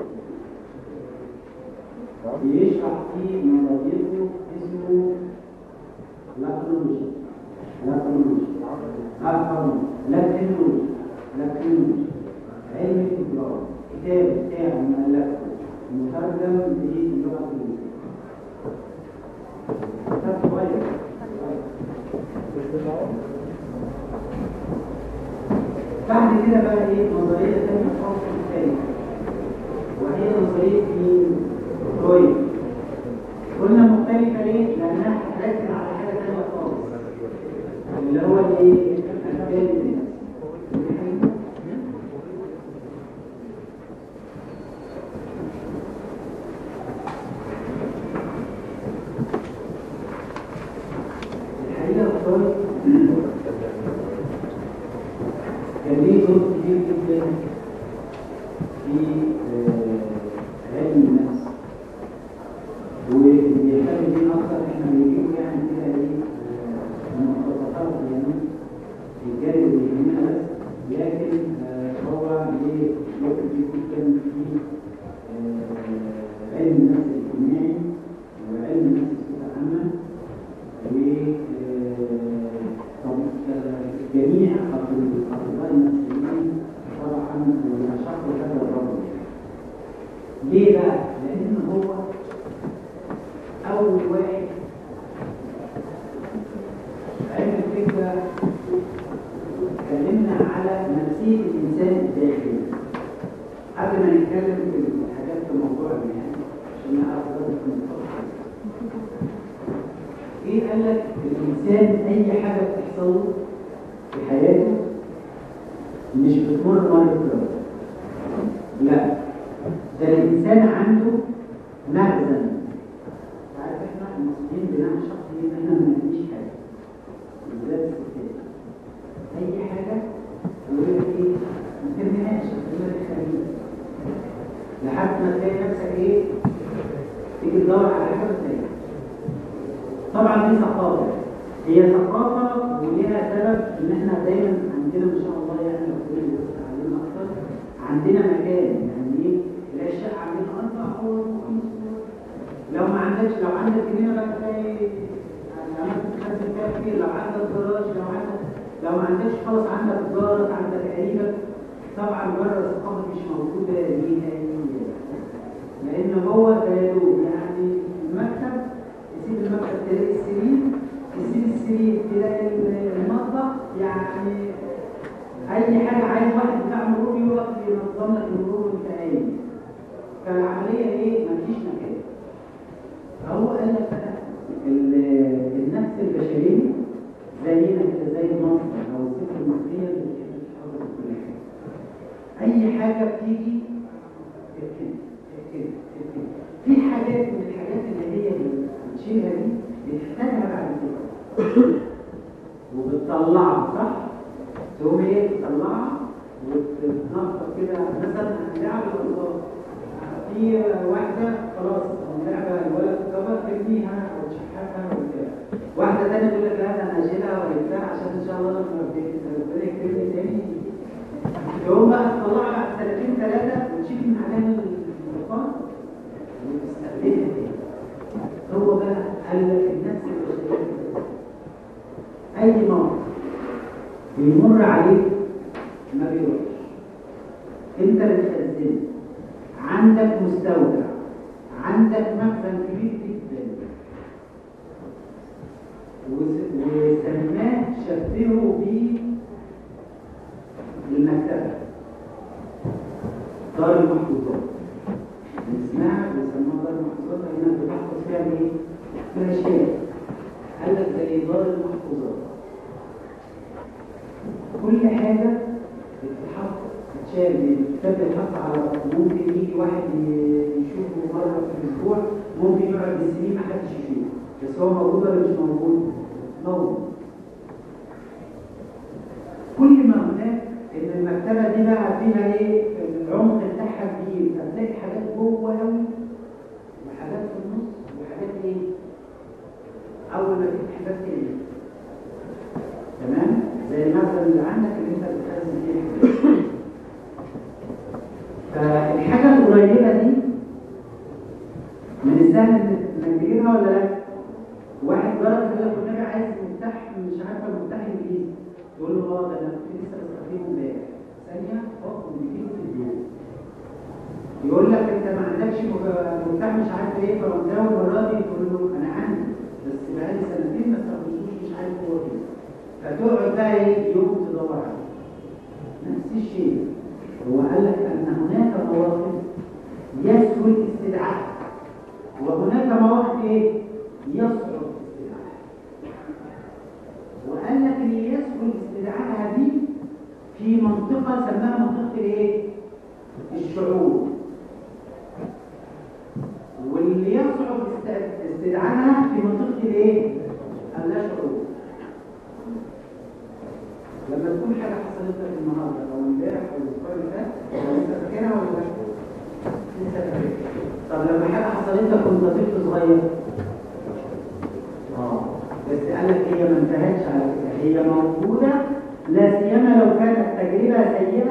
بيشرح فيه نظريته اسمه لاكنولوجي لاكنولوجي عفوا لاكنولوجي لاكنولوجي علم التجارة كتاب بتاعه مؤلفه مترجم باللغة الإنجليزية كتاب صغير بعد كده بقى ايه نظرية تانية خالص مختلفة وهي نظرية مين؟ فرويد قلنا مختلفة ليه؟ لأنها هتركز على حاجة تانية خالص اللي هو الايه؟ أفكار الناس الحقيقة فرويد كان ليه دور كبير جدا في آه، علم النفس وبيهتم بيه اكتر احنا بنجيبه يعني كده ايه آه، مخططات يعني الجانب اللي يهمنا بس لكن آه، هو ليه دور كبير جدا في آه، علم النفس الاجتماعي وعلم النفس بصفه عامه وجميع اطباء النفسيين طبعا شخصوا هذا الرجل ليه بقى؟ لان هو اول واحد عمل فكره اتكلمنا على نفسيه الانسان الداخلي قبل ما نتكلم في الحاجات في الموضوع يعني عشان نعرف درجه الموضوع ايه قال لك الانسان اي حاجه بتحصل له في حياته مش بتمر مره كده لا ده الانسان عنده مخزن عارف احنا المصريين بنعمل شخص ان احنا ما نعملش حاجه بالذات الستات اي حاجه يقول لك ايه ما ترميهاش ما تخليها لحد ما تلاقي نفسك ايه تيجي تدور على حاجه وتلاقيها طبعا دي ثقافة هي ثقافة وليها سبب ان احنا دايما عندنا ما شاء الله يعني لو كنا بنبص علينا اكتر عندنا مكان يعني ايه تلاقي الشقة عندنا اربع اوض وخمس اوض لو ما عندكش لو عندك جنينة بقى تلاقي يعني عملت تخزن فيها كتير لو عندك جراج لو عندك لو ما عندكش خلاص عندك جارك عندك قريبك طبعا بره الثقافة مش موجودة نهائيا لان هو تيادوب يعني المكتب تسيب المكتب تلاقي السرير تسيب السرير تلاقي المطبخ يعني اي حاجه عايز واحد بتاع مرور يقف ينظم لك المرور وانت قايم فالعمليه ايه مفيش مكان فهو قال لك بقى ال- النفس البشريه زينا كده زي المصدر او الست المصريه اللي بتحب تحافظ كل حاجه اي حاجه بتيجي تتكلم تتكلم تتكلم في حاجات من الحاجات اللي هي بتشيلها دي بتحتاجها بعد كده وبتطلعها صح؟ تقوم ايه تطلعها وتنطط كده مثلا لعبة الأطفال في واحدة خلاص لعبة الولد كبر ترميها وتشحتها وبتاع واحدة تانية تقول لك لا ده انا اشيلها وبتاع عشان ان شاء الله لما ربنا يكرمني تاني يقوم بقى تطلعها بعد سنتين ثلاثة وتشيل من عليها الأطفال وتستخدمها تاني هو بقى قال لك النفس البشرية أي موقف بيمر عليك ما بيروحش أنت اللي بتخزنه عندك مستودع عندك مخزن كبير جدا وس- وسماه شبهه بالمكتبة دار المحفوظات اسمها بيسموها دار المحفوظات لأنها بتحفظ فيها ايه؟ فلاشات قال لك زي دار المحفوظات كل حاجة بتتحط تتشال الكتاب بيتحط على ممكن يجي واحد ي- يشوفه مرة في الأسبوع ممكن يقعد بالسنين ما حدش يشوفه بس هو موجود ولا مش موجود؟ موجود كل ما هناك ان المكتبه دي بقى فيها ايه العمق بتاعها كبير هتلاقي حاجات جوه قوي وحاجات في النص وحاجات ايه اول ما تفتح باب تاني اللي عندك اللي انت بتخزن فيه فالحاجه القريبه دي من السهل انك تجيبها ولا لا؟ واحد جرب يقول لك والنبي عايز مفتاح مش عارفه مفتاح انجليزي يقول له اه ده انا كنت لسه بستخدمه امبارح ثانيه حط بيجيله في البيت يقول لك انت ما عندكش مف- مفتاح مش عارف ايه فرنساوي المره دي تقول له انا عندي بس بقالي سنتين ما استخدمتوش مش عارف هو ايه فتقعد بقى ايه يوم تدور عليه نفس الشيء هو قال لك ان هناك مواقف يسهل استدعائها وهناك مواقف ايه يصعب استدعائها وقال لك اللي يسهل استدعائها دي في منطقه سماها منطقه الايه الشعور واللي يصعب است- استدعائها في منطقه الايه اللا شعور لما تكون حاجه حصلت لك النهارده او امبارح او الاسبوع اللي فات انت فاكرها ولا لا؟ لسه فاكرها طب لما حاجه حصلت لك وانت طفل صغير اه بس قال لك هي ما انتهتش على كده هي موجوده لا سيما لو كانت تجربه سيئه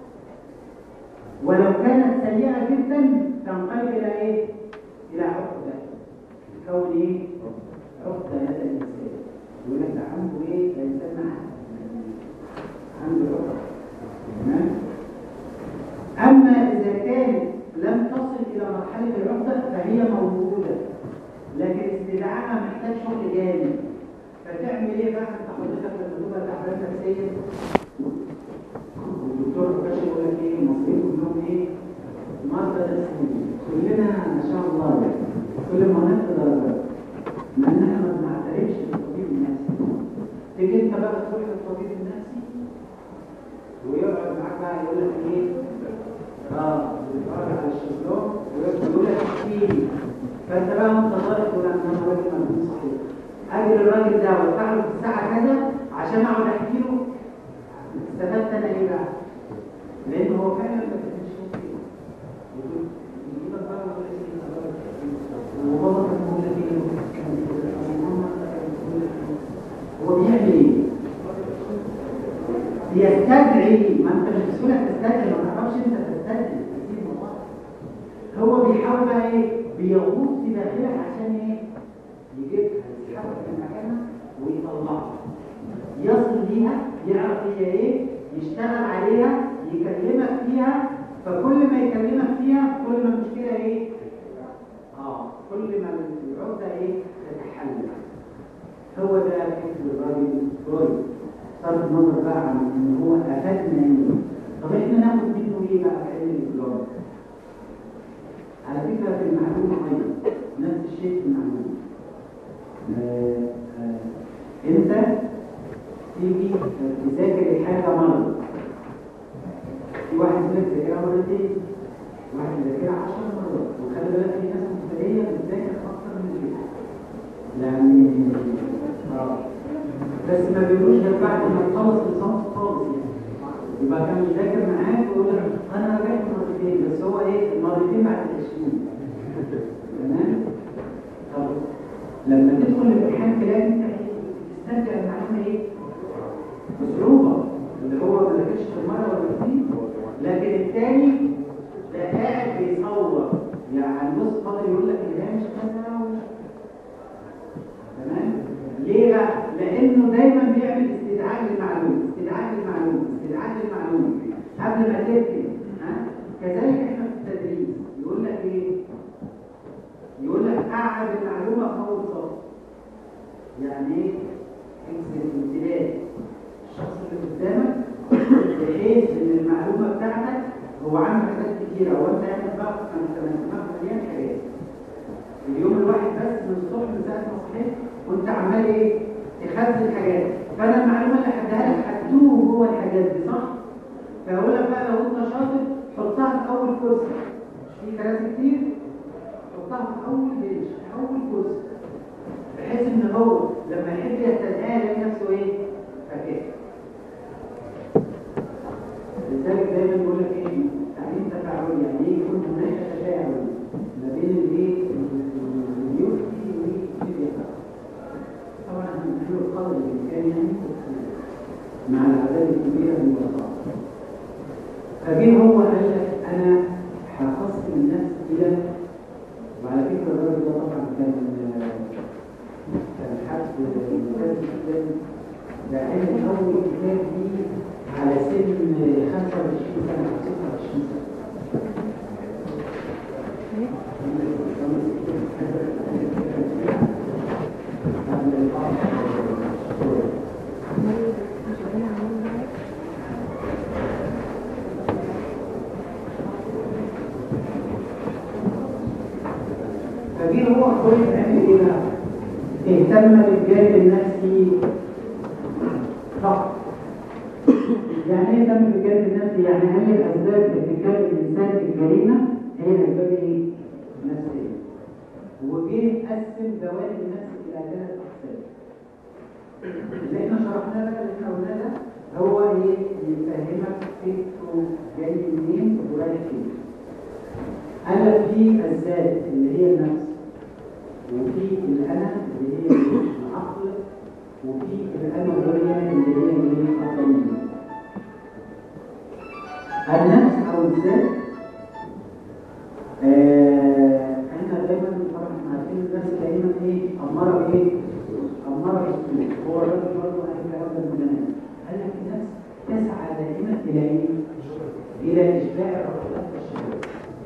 ولو كانت سيئه جدا تنقلب الى ايه؟ الى عقده تكون ايه؟ عقده لدى الانسان يقول لك ده عنده ايه؟ ده انسان معاه عنده عقده تمام؟ اما اذا كانت لم تصل الى مرحله العقده فهي موجوده لكن استدعائها محتاج شغل جامد فتعمل ايه بقى انت حضرتك لما تبقى تعبان نفسيا والدكتور باشا يقول لك ايه المصريين كلهم ايه مرضى نفسيين كلنا ما شاء الله يعني كل ما ناخد درجات مع ان احنا ما بنعترفش بالطبيب النفسي تيجي انت بقى تروح للطبيب النفسي ويقعد معاك بقى يقول لك ايه اه بتتفرج على الشيزلون ويقول لك احكي لي فانت بقى وانت طالب تقول انا انا راجل مجنون صحيح اجل الراجل ده وادفع له في الساعه كذا عشان اقعد احكي له استفدت انا ايه بقى؟ لان هو فعلا ما كانش كده يقول يجيبك بقى ويقول لك ايه أنا وبابا كان بيقول لك ايه كان بيقول لك إيه؟ وماما كانت بتقول لك إيه؟ هو بيعمل ايه؟ بيستدعي ما انت مش بسهوله تستدعي ما تعرفش انت تستدعي أكيد والله. هو بيحاول بقى ايه بيغوص في داخلك عشان ايه يجيبها يسحبها من مكانها ويطلعها يصل ليها يعرف هي ايه يشتغل عليها يكلمك فيها فكل ما يكلمك فيها كل ما المشكله ايه اه كل ما العقده ايه تتحل هو ده فكر الراجل فرويد صرف النظر بقى عن ان هو افادنا ايه طب احنا ناخد منه ايه بقى في علم الفلويد على فكره في المعلومه ايضا نفس الشيء في المعلومه آه، آه، انت تيجي تذاكر الحاجه مره في واحد يقول لك ذاكرها مرتين واحد يذاكرها 10 مرات وخلي بالك في ناس مبتدئيه بتذاكر اكتر من كده يعني اه بس ما بيقولوش غير بعد ما تخلص الصمت خالص يعني يبقى كان بيذاكر معاك ويقول لك انا رجعت مرتين بس هو ايه المرتين بعد التشكيل تمام طب لما تدخل الامتحان تلاقي انت تسترجع المعلومه ايه بصعوبه اللي هو ما ذاكرش في المره ولا الاثنين لكن الثاني ده قاعد بيصور يعني بص فاضل يقول لك الهامش كذا و- تمام ليه بقى لانه دايما بيعمل استدعاء للمعلومه استدعاء للمعلومه استدعاء للمعلومه قبل ما تكتب ها كذلك احنا في التدريس يقول لك ايه يقول لك قعد المعلومه في اول سطر يعني ايه اكسب امتداد الشخص اللي قدامك بحيث ان المعلومه بتاعتك هو عنده حاجات كتيره هو انت قاعد بقى انت دماغك مليان حاجات اليوم الواحد بس من الصبح من ساعه ما صحيت وانت عمال ايه تخزن حاجات فانا المعلومه اللي هديها لك هتوه جوه الحاجات دي صح؟ فاقول لك بقى لو انت شاطر حطها في اول كرسي مش في كراسي كتير حطها في اول بيج في اول كرسي بحيث ان هو لما يحب يستدعيها يلاقي نفسه ايه؟ فاكرها لذلك دايما يقول لك ايه تعليم تفاعلي يعني ايه يكون هناك تفاعل ما بين الايه اليوتي والفيديو طبعا احنا بنحاول قدر الامكان يعني مع العادات الكبيره من الوسائط فجه هو قال لك انا هخصم الناس الى وعلى فكره الراجل ده طبعا كان كان حد ممتاز جدا ده عمل اول كتاب ليه على سن 25 سنه او 26 سنه فجه هو كل عمل ايه بقى؟ اهتم بالجانب النفسي فقط يعني ايه اهتم بالجانب النفسي؟ يعني هل الاسباب ارتكاب الانسان الجريمه هي الاسباب ايه؟ نفسيه وجه قسم دوائر النفس الى ثلاث اقسام اللي احنا شرحناه بقى اللي احنا قلناه ده هو ايه؟ يفهمك فكره جاي منين ورايح فين قال لك في الذات اللي هي النفس وفي الانا اللي هي العقل وفي الانويه اللي هي الايه الضمير النفس او الذات آه احنا دايما طبعا احنا عارفين النفس دايما ايه اماره بايه اماره بالسوء هو الراجل برضه قال الكلام ده من زمان قال لك النفس تسعى دائما الى ايه الى اشباع الرغبات والشهوات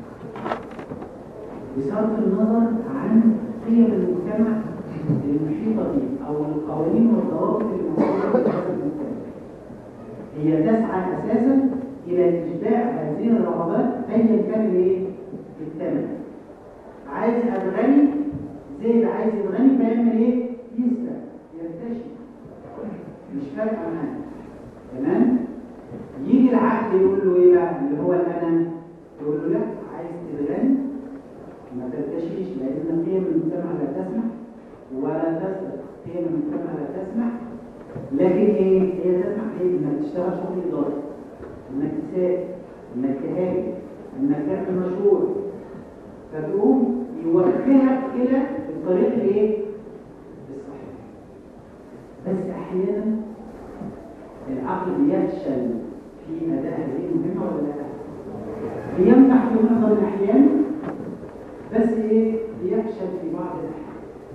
بصرف النظر عن قيم المجتمع المحيطة به أو القوانين والضوابط الموجودة في هذا المجتمع. هي تسعى أساسا إلى إشباع هذه الرغبات أيا كان الإيه؟ الثمن. عايز أتغني زي اللي عايز يتغني فيعمل إيه؟ يسرق يرتشي مش فارقة معاه تمام؟ يجي العقل يقول له إيه بقى؟ اللي هو الأنا يقول له لا عايز تتغني ما ترتشيش لأن قيم المجتمع لا تسمح ولا تسرق قيم المجتمع لا تسمح لكن ايه هي تسمح ايه انك تشتغل شغل اداري انك تسافر انك تهاجر انك تعمل مشروع فتقوم يوجهك الى الطريق الايه الصحيح بس احيانا العقل بيفشل في اداء هذه المهمه ولا لا بينجح في معظم الاحيان بس ايه بيفشل في بعض الاحيان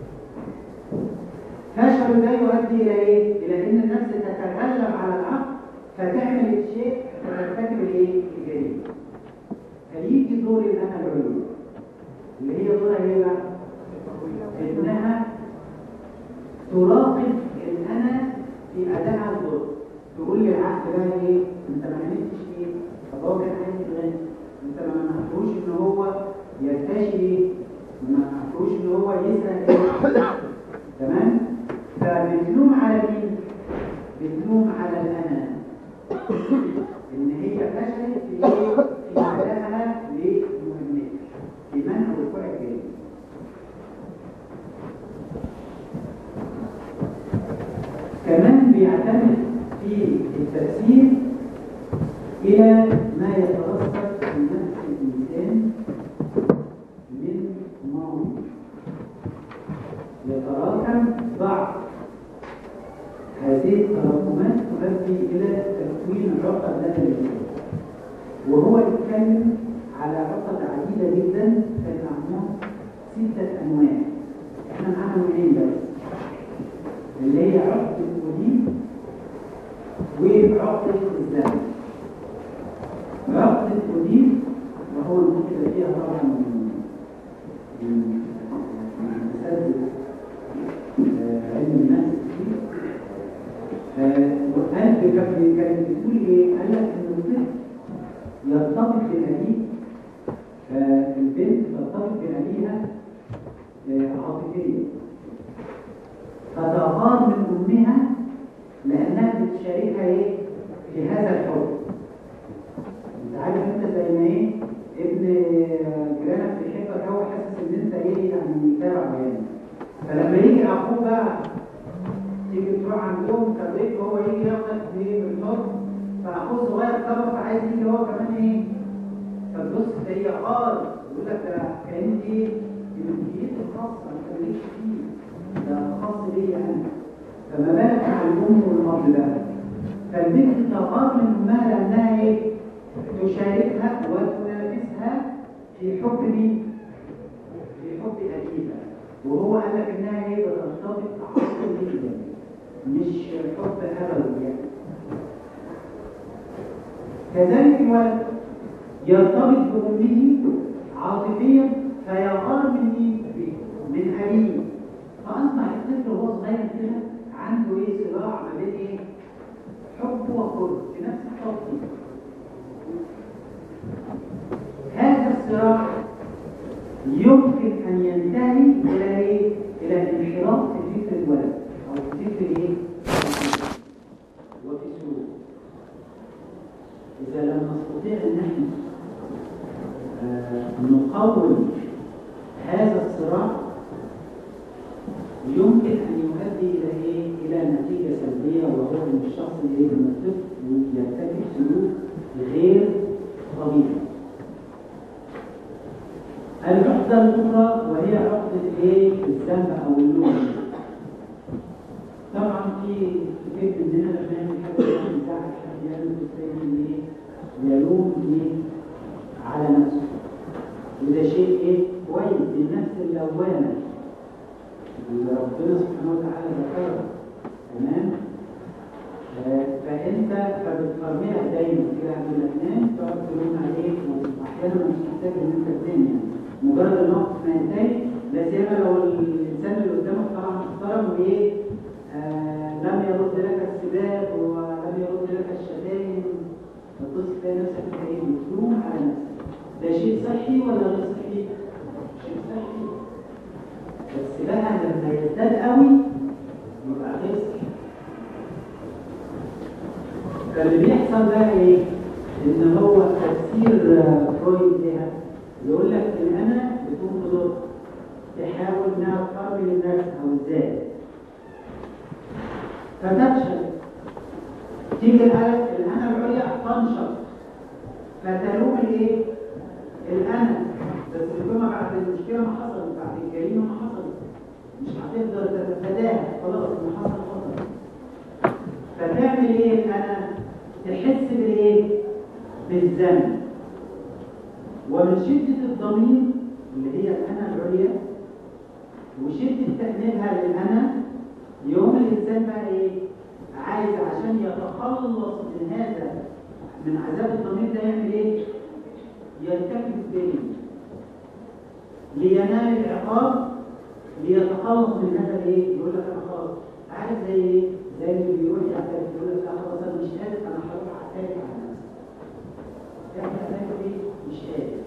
فشل ده يؤدي الى ايه الى ان النفس تتغلب على العقل فتعمل الشيء فترتكب الايه الجريمه فيجي دور الانا العلوي اللي هي دورها ايه بقى انها تراقب الانا في ادائها الدور تقول للعقل بقى ايه انت ما عملتش ايه طب هو كان عايز يتغني انت ما منعتوش ان هو يرتشي ايه ما منعتوش ان هو يسرق ايه تمام فبتلوم على مين بتلوم على الانا ان هي فشلت في ايه في ادائها لمهمتها في منع وقوع الجريمه كمان بيعتمد في التفسير إلى ما يترسب في نفس الإنسان من ماضي يتراكم بعض هذه التراكمات تؤدي إلى تكوين عقد لدى الإنسان وهو يتكلم على عقد عديدة جدا كان عنهم ستة أنواع احنا معانا نوعين بس اللي هي عقد الوجود وعقد الزمن عقد الوجود وهو المشكلة فيها طبعا من مسدس علم النفس وقال كانت كانت بتقول ايه؟ قال لك ان الطفل يرتبط بأبيه فالبنت ترتبط بأبيها عاطفيا فتغار من امها لانها بتشاركها ايه في هذا الحب انت عارف انت زي ما ايه ابن جيرانك بيحبك هو حاسس ان انت ايه يعني تابع يعني فلما يجي اخوه بقى تيجي تروح عندهم كبيت وهو يجي ياخدك ايه بالحضن فاخوه صغير كبر فعايز يجي هو كمان ايه فتبص تلاقيه غار يقول لك ده كان ايه ملكيتي الخاصه ما تملكش فيه ده خاص بيا انا فما بالك مع الام والاب بقى فالبنت تغار من امها لانها ايه؟ تشاركها وتنافسها في حب مين؟ في حب ابيها وهو قال لك انها ايه بترتبط حب جدا مش حب ابوي يعني كذلك الولد يرتبط بامه عاطفيا فيغار من مين؟ من ابيه فاصبح الطفل وهو صغير كده عنده ايه صراع ما بين ايه؟ حب وكره في نفس الحب هذا الصراع يمكن ان ينتهي الى ايه؟ الى انحراف في فكر الولد او في فكر ايه؟ وفي سلوكه اذا لم نستطيع ان احنا آه، نقاوم هذا الصراع يمكن ان يؤدي الى ايه؟ الى نتيجه سلبيه وهو ان الشخص ايه؟ ان الطفل يرتكب سلوك غير طبيعي. العقدة الأخرى وهي عقدة الايه؟ الذنب أو اللوم. طبعا في كتير مننا لما يعمل حاجة يعني يزعل حد يعمل تلاقي ايه؟ يلوم ايه؟ على نفسه. وده شيء ايه؟ كويس النفس اللوامة اللي ربنا سبحانه وتعالى ذكرها تمام؟ آه، فانت فبتفرملها دايما كده قبل ما تنام تقعد تلوم عليك واحيانا مش محتاج ان انت تنام يعني مجرد الموقف ما ينتهي لا سيما لو الانسان اللي قدامك طبعا محترم وايه آه لم يرد لك السباب ولم يرد لك الشتائم فتبص تلاقي نفسك انت ايه بتلوم على نفسك ده شيء صحي ولا غير صحي؟ شيء صحي بس بقى لما يزداد قوي يبقى غير صحي فاللي بيحصل بقى ايه؟ ان هو تفسير آه، فرويد ليها يقول لك ان انا بتكون تضر تحاول انها تقرب النفس او الذات فتفشل تيجي الألف الأنا العليا تنشط فتلوم الايه؟ الأنا بس ربما بعد المشكلة ما حصلت بعد الجريمة ما حصلت مش هتقدر تتفاداها خلاص اللي حصل حصل فتعمل ايه انا تحس بالايه بالذنب ومن شدة الضمير اللي هي الأنا العليا وشدة تأنيبها للأنا يوم الإنسان بقى إيه؟ عايز عشان يتخلص من هذا من عذاب الضمير ده يعمل إيه؟ يرتكب الدين لينال العقاب ليتخلص من هذا الإيه؟ يقول لك أنا خلاص عارف زي إيه؟ زي اللي بيروح يعترف يقول لك لا خلاص أنا مش قادر أنا هروح أعترف على نفسي. إحنا هنعمل إيه؟ مش قادر.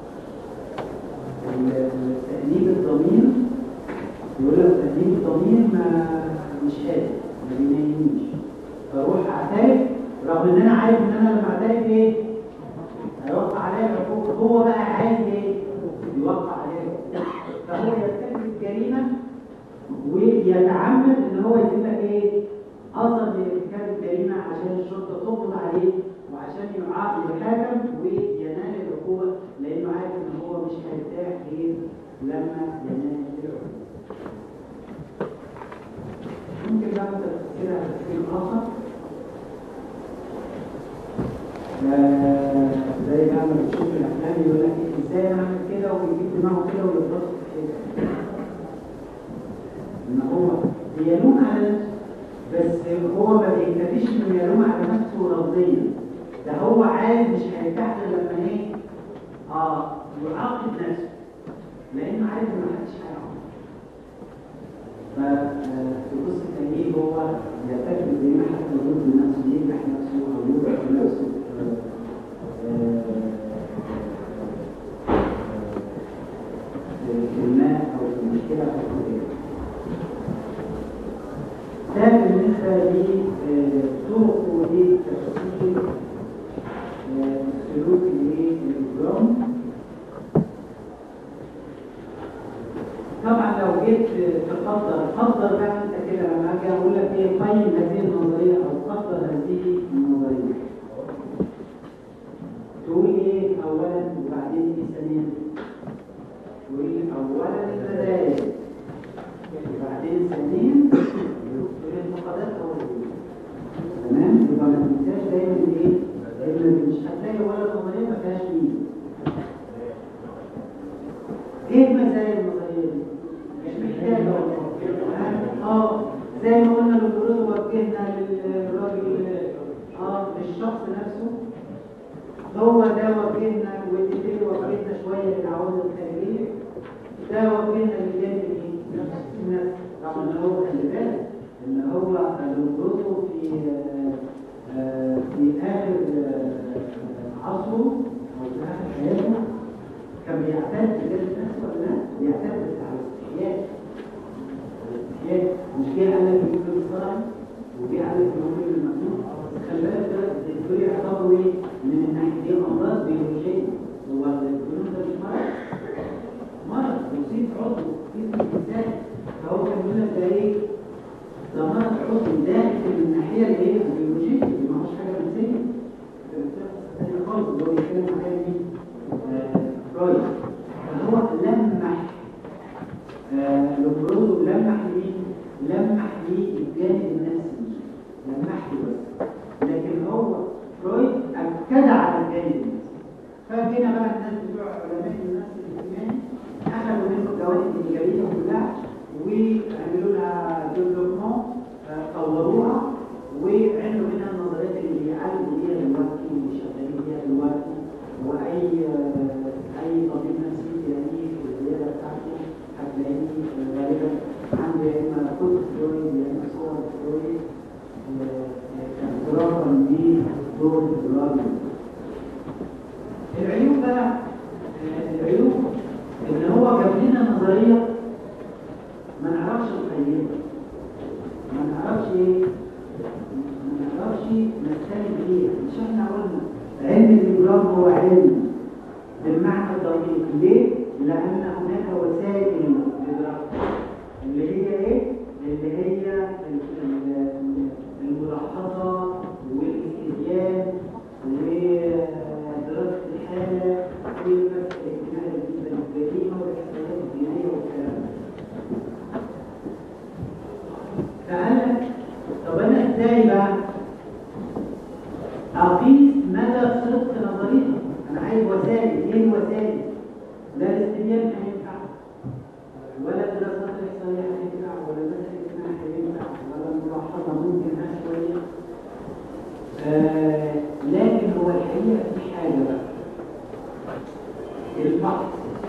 تأنيب الضمير يقول لك تأنيب الضمير ما مش قادر ما بينيمنيش فاروح اعترف رغم ان انا عارف ان انا لما اعترف ايه هيوقع عليا العقوبه هو بقى عايز ايه يوقع عليا العقوبة. فهو يرتكب الجريمه ويتعمد ان هو يسيب لك ايه اثر لارتكاب الجريمه عشان الشرطه تقبض عليه وعشان يعاقب يحاكم وينال العقوبه لانه عارف ان هو مش هيرتاح غير لما ينال العقوبه ممكن بقى تفسيرها تفسير آخر آه، زي بقى ما بتشوف الأفلام يقول لك إيه، إزاي أعمل كده ويجيب دماغه كده ويضغط كده إن هو بيلوم على نفسه بس هو ما بيكتفيش إنه يلوم على نفسه لفظيا ده هو عايز مش هيرتاح غير لما إيه؟ آه يعاقب نفسه لأنه عارف إن محدش هيعاقبه ففي قصة التأهيل هو يرتكب الجريمة حتى ضد نفسه يجرح نفسه أو يوقع نفسه في الماء أو في مشكلة أو في غيره. ده بالنسبة لطرق ولتفسير سلوك الإجرام طبعا لو جيت تقدر قدر بقى انت كده لما اجي اقول لك ايه قيم هذه النظريه او قدر هذه النظريه تقول ايه اولا وبعدين ايه ثانيا تقول اولا المدارس وبعدين ثانيا تقول الفقدات او تمام يبقى دايما ايه؟ دايما مش هتلاقي ولا نظريه ما فيهاش مين ايه مزايا النظريه دي؟ مش محتاجه والله. اه زي ما قلنا الجروز وجهنا للراجل اه للشخص نفسه هو ده وجهنا والتاني وجهنا شويه للعوامل الخارجيه ده وجهنا للجانب ايه؟ نفس النفس طبعا هو خلي بالك ان هو الجروز في آه، آه، في اخر آه، عصره او في اخر حياته كان بيعتاد بجانب نفسه ولا لا؟ بيعتاد على الاستحياء الاستحياء مش جه قال لك يقول الصنع وجه قال لك يقول الممنوع خلي بالك ده الدكتور يعتبروا ايه؟ من الناحيتين امراض بيولوجيه هو الجنون ده مش مرض مرض مصيب عضو في الانسان فهو كان بيقول لك ده ايه؟ ده مرض عضو داخل من الناحيه اللي هي البيولوجيه ما هوش حاجه نفسيه تاني خالص اللي هو بيتكلم عليها دي فرويد فهو لمح آه، لوبروزو لمح لمين؟ لمح للجانب النفسي لمح له بس لكن هو فرويد اكد على الجانب النفسي فجينا بقى الناس بتوع علماء النفس الاجتماعي اخذوا منه الجوانب الايجابيه كلها وعملوا لها ديفلوبمون طوروها وعملوا منها النظريات اللي بيعالجوا بيها دلوقتي واللي شغالين بيها دلوقتي واي اي طبيب نفسي تلاقيه في الزياده بتاعته هتلاقيه غالبا عنده يا اما كتب فلويد يا اما صور فلويد اعترافا بدور الدراج العيوب بقى آه، العيوب ان هو جاب لنا نظريه ما نعرفش نقيمها ما نعرفش ايه ما نعرفش نستند بيها مش احنا قلنا علم الإجرام هو علم بالمعنى الدقيق ليه؟ لأن هناك وسائل للإدراك اللي هي إيه؟ اللي هي ال- ال- الملاحظة والاستدلال ودراسة الحالة والبحث الاجتماعي بالنسبة للجريمة والإحصائيات الجنائية والكلام ده. فقال لك طب أنا إزاي بقى؟ أقيس مدى صدق نظريته أنا عايز وسائل إيه الوسائل؟ لا الاستبيان هينفع ولا دراسات الإحصائية هينفع ولا بحث الاجتماعي هينفع ولا ملاحظة ممكن ها شوية آه لكن هو الحقيقة في حاجة بقى البحث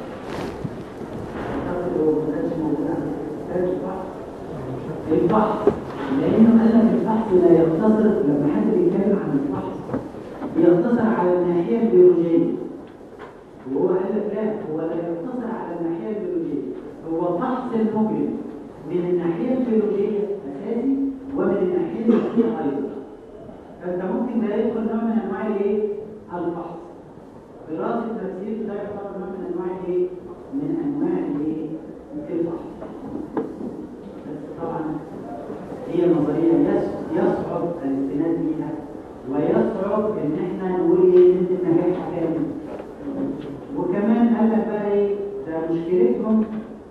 أعتقد هو ما كانش موجود عندك كتاب البحث البحث لأنه قال لك البحث لا يقتصر لما حد بيتكلم عن البحث بيقتصر على الناحية البيولوجية وهو قال لك لا هو لا يقتصر على الناحية البيولوجية هو بحث المجرم من الناحية البيولوجية أساسي ومن الناحية النفسية أيضا فأنت ممكن ده يدخل نوع من أنواع الإيه؟ البحث دراسة نفسيته ده يعتبر نوع من أنواع الإيه؟ من أنواع الإيه؟ البحث بس طبعا هي نظرية يص- يصعب الاستناد بيها ويصعب ان احنا نقول ايه نسبة نجاحها كام وكمان قال لك بقى ايه ده مشكلتهم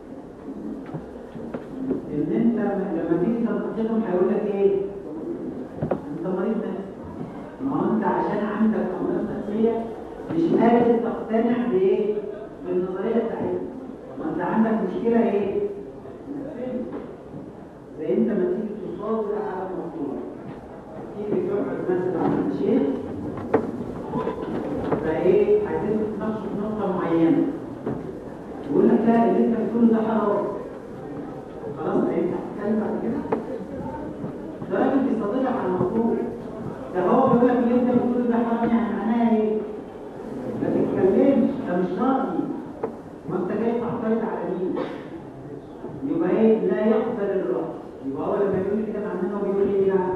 ان انت لما تيجي تنتقدهم هيقول لك ايه انت مريض نفسي ما هو انت عشان عندك امراض نفسيه مش قادر تقتنع بايه بالنظريه بتاعتك ما انت عندك مشكله ايه نفسيه زي انت ما تيجي تصادر على مقطوع تيجي تقعد مثلا عند شيخ فايه عايزين تتناقشوا في نقطه معينه يقول لك لا اللي انت بتقوله ده حرام خلاص هينفع تتكلم بعد كده ده راجل بيصادرك على الموضوع ده هو بيقول لك اللي انت بتقوله ده حرام يعني معناها ايه؟ ما تتكلمش ده مش رايي ما انت جاي تعترض على مين؟ يبقى ايه لا يقبل الرأي يبقى هو لما يقول كده معناه انه بيقول ايه يعني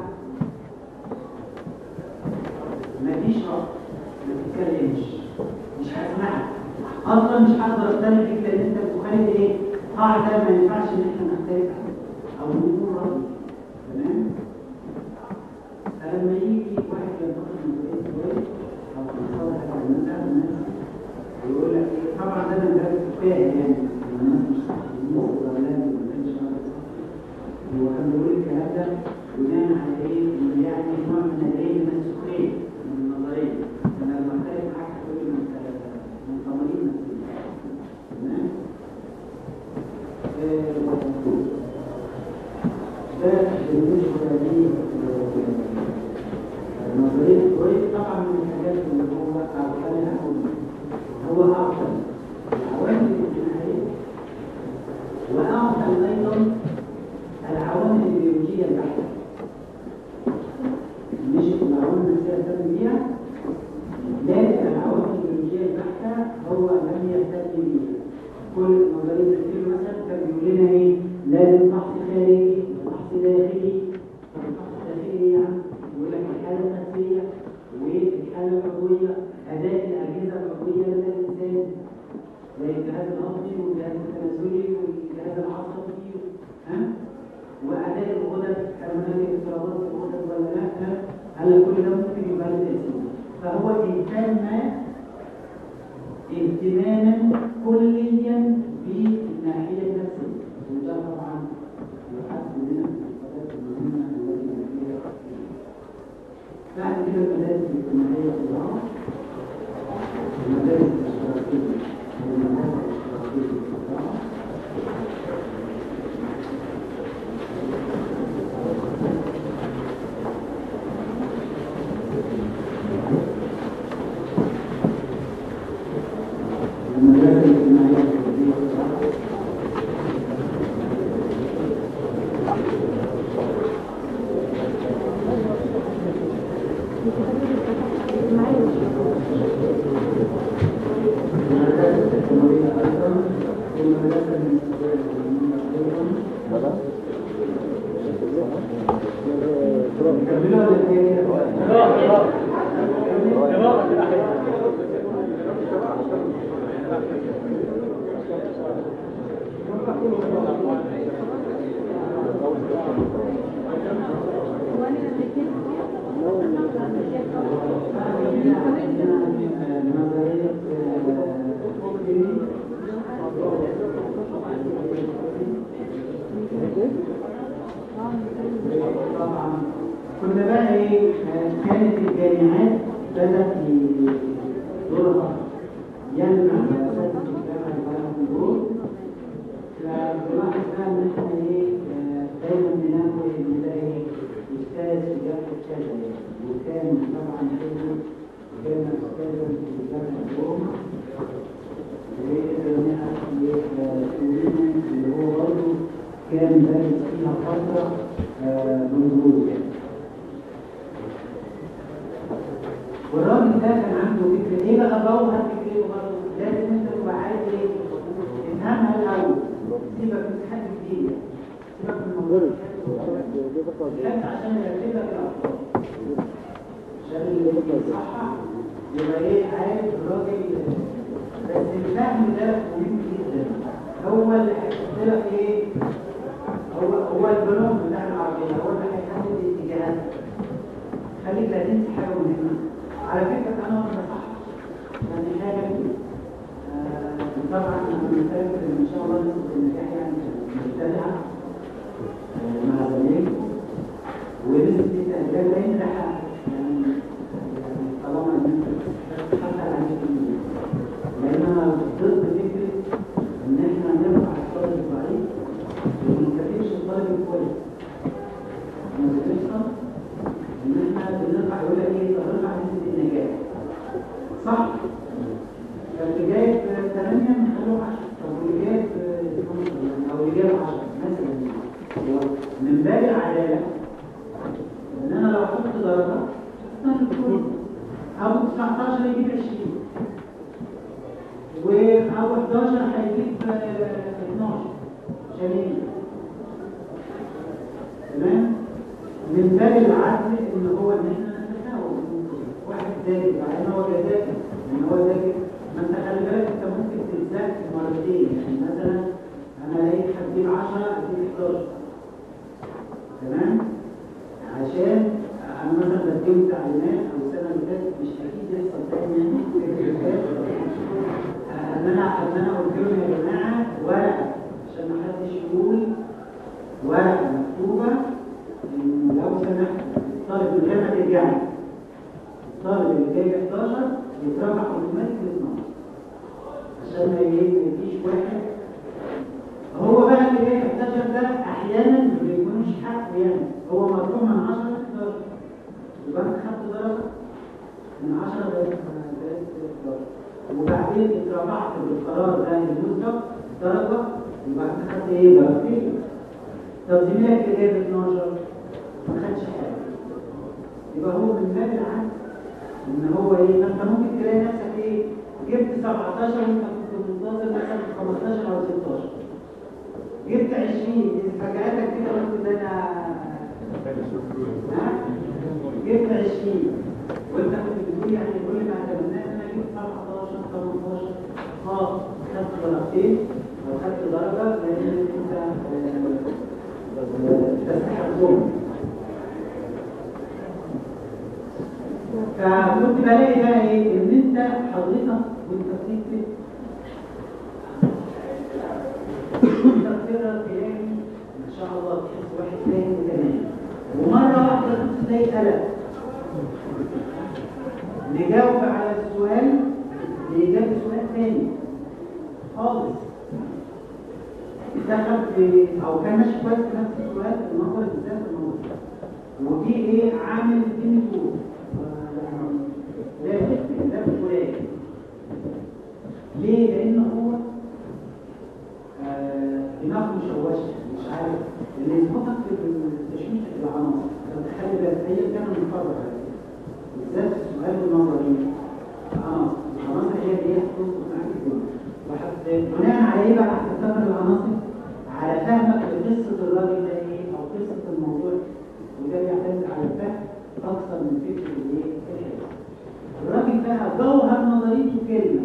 مفيش رأي ما تتكلمش مش هسمعك اصلا مش هقدر اختلف فيك لان انت بتخالف ايه قاعده ما ينفعش ان احنا نختلف عليها او نقول راي تمام فلما يجي واحد ينتقد نظريه كويس او يصالح على الناس ويقول لك إيه، طبعا ده من باب الفهم يعني الناس مش صح الناس ولا لا ما كانش هو كان بيقول الكلام ده بناء على ايه؟ إن يعني نوع من الايه؟ من السخريه من النظريه انا لما اختلف معاك هتقول لي انت منطمرين تمام؟ ده بالنسبه لنظريه كويس طبعا من الحاجات اللي هو او خلينا اقول هو اعطى العوامل الاجتماعيه واعطى ايضا العوامل البيولوجيه البحته مش العوامل النفسيه اهتم بيها لكن العوامل البيولوجيه البحته هو لم يهتم بيها كل نظريه الفيلم مثلا كان بيقول لنا ايه لازم فحص خارجي وفحص داخلي طب الفحص الداخلي ايه يعني يقول لك الحاله النفسيه والحاله العضويه اداء الاجهزه العضويه لدى الانسان زي الجهاز الهضمي والجهاز التناسلي والجهاز العصبي ها واداء الغدد هل هناك اضطرابات في الغدد ولا لا هل كل ده ممكن يبقى له تاثير فهو اهتم اهتماما كليا بالناحيه النفسيه وده طبعا يحد من الحاجات المهمه التي فيها بعد كده المدارس الاجتماعيه كلها المدارس الاشتراكيه والمدارس الاشتراكيه كلها المدارس الاجتماعيه كلها المدارس الحكوميه ايضا والمدارس المستقبليه ايضا ماذا؟ كملوا ولا ايه؟ طبعا كنا بقى ايه آه، كانت الجامعات بدأت ي- دورها يمنع دراسات الجامعة البلد دول فبنلاحظ بقى ان احنا ايه آه، دايما بناخد نلاقي استاذ في جامعة كذا وكان طبعا حلو وكان استاذا في جامعة روما اللي هو برضه كان دارس فيها فترة آه، منذ يعني. والراجل ده كان عنده فكرة ايه بقى جوهر فكرته برضه لازم انت تبقى عايز ايه تفهمها الاول سيبك من حد جديد سيبك من الموضوع بجد عشان يرتب لك الافكار عشان اللي يصحح يبقى ايه عارف الراجل بس الفهم ده مهم جدا هو اللي هيحط لك ايه هو هو البنوك بتاع العربيه هو اللي هيحدد الاتجاهات خليك لا تنسى حاجه مهمه على فكره انا وانا صح يعني حاجه آه، طبعا انا متاكد ان شاء الله نسبه النجاح يعني مبتدئه آه، مع زمايلكم ونسبه الاهداف لا ينجح يعني يعني طالما ان انت حتى على لان انا ضد فكره ان احنا نرفع الطالب الضعيف وما نكافئش الطالب الكويس ما بتحصل ان احنا بنرفع يقول لك ايه طب ارفع نسبه النجاح صح فاللي جايب 8 نخلوه 10 طب واللي جايب 12 او اللي جايب 10 مثلا هو من باب العداله ان انا لو احط درجه اختار الكل او 19 يجيب 20 و او 11 هيجيب آه، 12 عشان يجي تمام من باب العدل ان هو ان احنا نتساوى واحد ذاكر بعدين هو ذاكر ان هو ذاكر ما انت خلي بالك انت ممكن تتذاكر مرتين يعني مثلا انا لقيت هتجيب 10 هتجيب 11 تمام عشان انا مثلا بديهم تعليمات او السنه اللي فاتت مش اكيد يحصل تاني يعني ان انا ان انا قلت لهم يا جماعه ورقه عشان ما حدش يقول ورقه مكتوبه انه لو من غير ما ترجعي الطالب اللي جايب 11 يترفع اوتوماتيك ل 12 عشان ما ي- ما يجيش واحد هو بقى اللي جايب 11 ده احيانا ما بيكونش حقه يعني هو مرفوع من 10 ل 11 يبقى انت خدت درجه من 10 ل 11 وبعدين اترفعت بالقرار ده المسبق درجه يبقى انت خدت ايه درجتين طب زميلك اللي جايب 12 ما خدش حاجه يبقى هو من باب العكس ان هو ايه ما انت ممكن تلاقي نفسك ايه جبت 17 وانت كنت منتظر مثلا 15 او 16 جبت 20 فجأتك كده قلت ده انا ها؟ جبت 20 وانت كنت بتقول يعني كل ما اتمناه ان انا جبت 17 18 اه خدت درجتين او خدت درجه لان انت آه، تستحقهم فكنت بلاقي بقى ايه ان انت حضرتك وانت بتكتب انت بتقرا كلامي ما شاء الله تحس واحد فاهم تمام ومره واحده كنت زي قلق نجاوب على السؤال بإجابة سؤال تاني خالص دخل في او كان ماشي كويس في نفس السؤال النظر بالذات الموضوع ودي ايه عامل دي طول لا لا فلان ليه؟ لأن هو آه، دماغه مشوشة مش عارف اللي يظبطك في التشويش العناصر تخلي بالك أيا كان المقرر على كده. بالذات في السؤال النظري العناصر العناصر هي اللي هي هتظبط معاك الدنيا وحت- بناء على ايه بقى هتختبر العناصر؟ على فهمك لقصة الراجل ده ايه أو قصة الموضوع وده بيعتمد على الفهم أكثر من فكرة الايه؟ الحفظ. الراجل بقى جوهر نظريته كلمة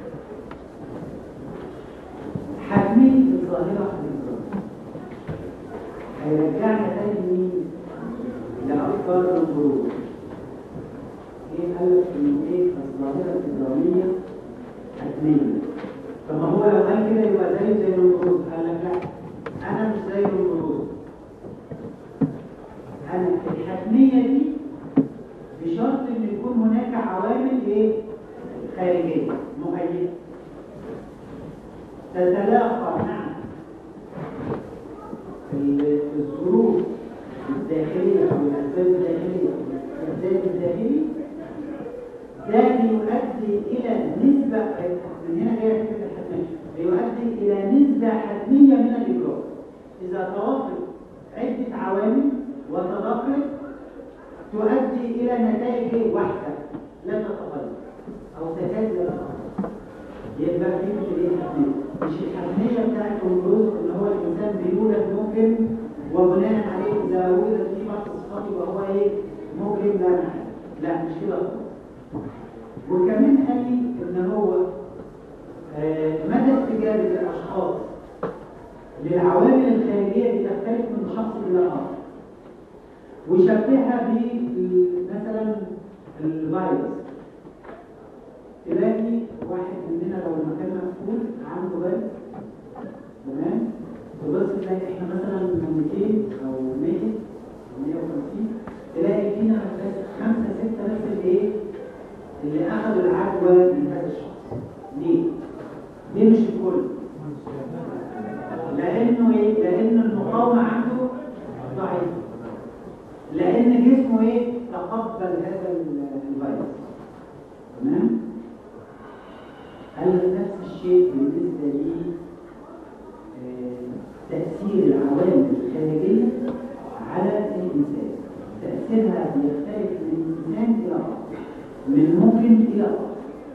حتمية الظاهرة في الظاهرة هيرجعنا تاني مين؟ لأفكار الظروف ايه قال لك ان ايه الظاهرة الإجرامية حتمية طب ما هو لو قال كده يبقى زيه زي النمرود قال لك لا أنا مش زي النمرود أنا الحتمية دي بشرط ان يكون هناك عوامل ايه خارجيه مؤيده تتلاقى مع ال- الظروف الداخليه او الاسباب الداخليه والاسباب الداخلي ده بيؤدي الى نسبه من هنا جايه فكره الحتميه بيؤدي الى نسبه حتميه من الاجراء اذا توافق عده عوامل وتداخلت تؤدي إلى نتائج واحدة لا تتغير أو تكاد لا تتغير يبقى دي مش الايه الحتمية مش الحتمية بتاعت الوجود إن هو الإنسان بيولد ممكن وبناء عليه إذا وجد في بعض الصفات يبقى هو إيه ممكن لا محل لا مش كده خالص وكمان قال لي إن هو آه، مدى استجابة الأشخاص للعوامل الخارجية بتختلف من شخص إلى آخر وشبهها بمثلا الفيروس تلاقي واحد مننا لو المكان مقفول عنده برد تمام تبص تلاقي احنا مثلا 200 او 100 او 150 تلاقي فينا بس خمسه سته بس اللي ايه اللي اخذوا العدوى من هذا الشخص ليه؟ ليه مش الكل؟ لانه ايه؟ لان المقاومه عنده ضعيفه لان جسمه ايه تقبل هذا ال- الفيروس تمام هل نفس الشيء بالنسبه لي آه، تاثير العوامل الخارجيه على الانسان تاثيرها بيختلف من انسان الى اخر من ممكن الى اخر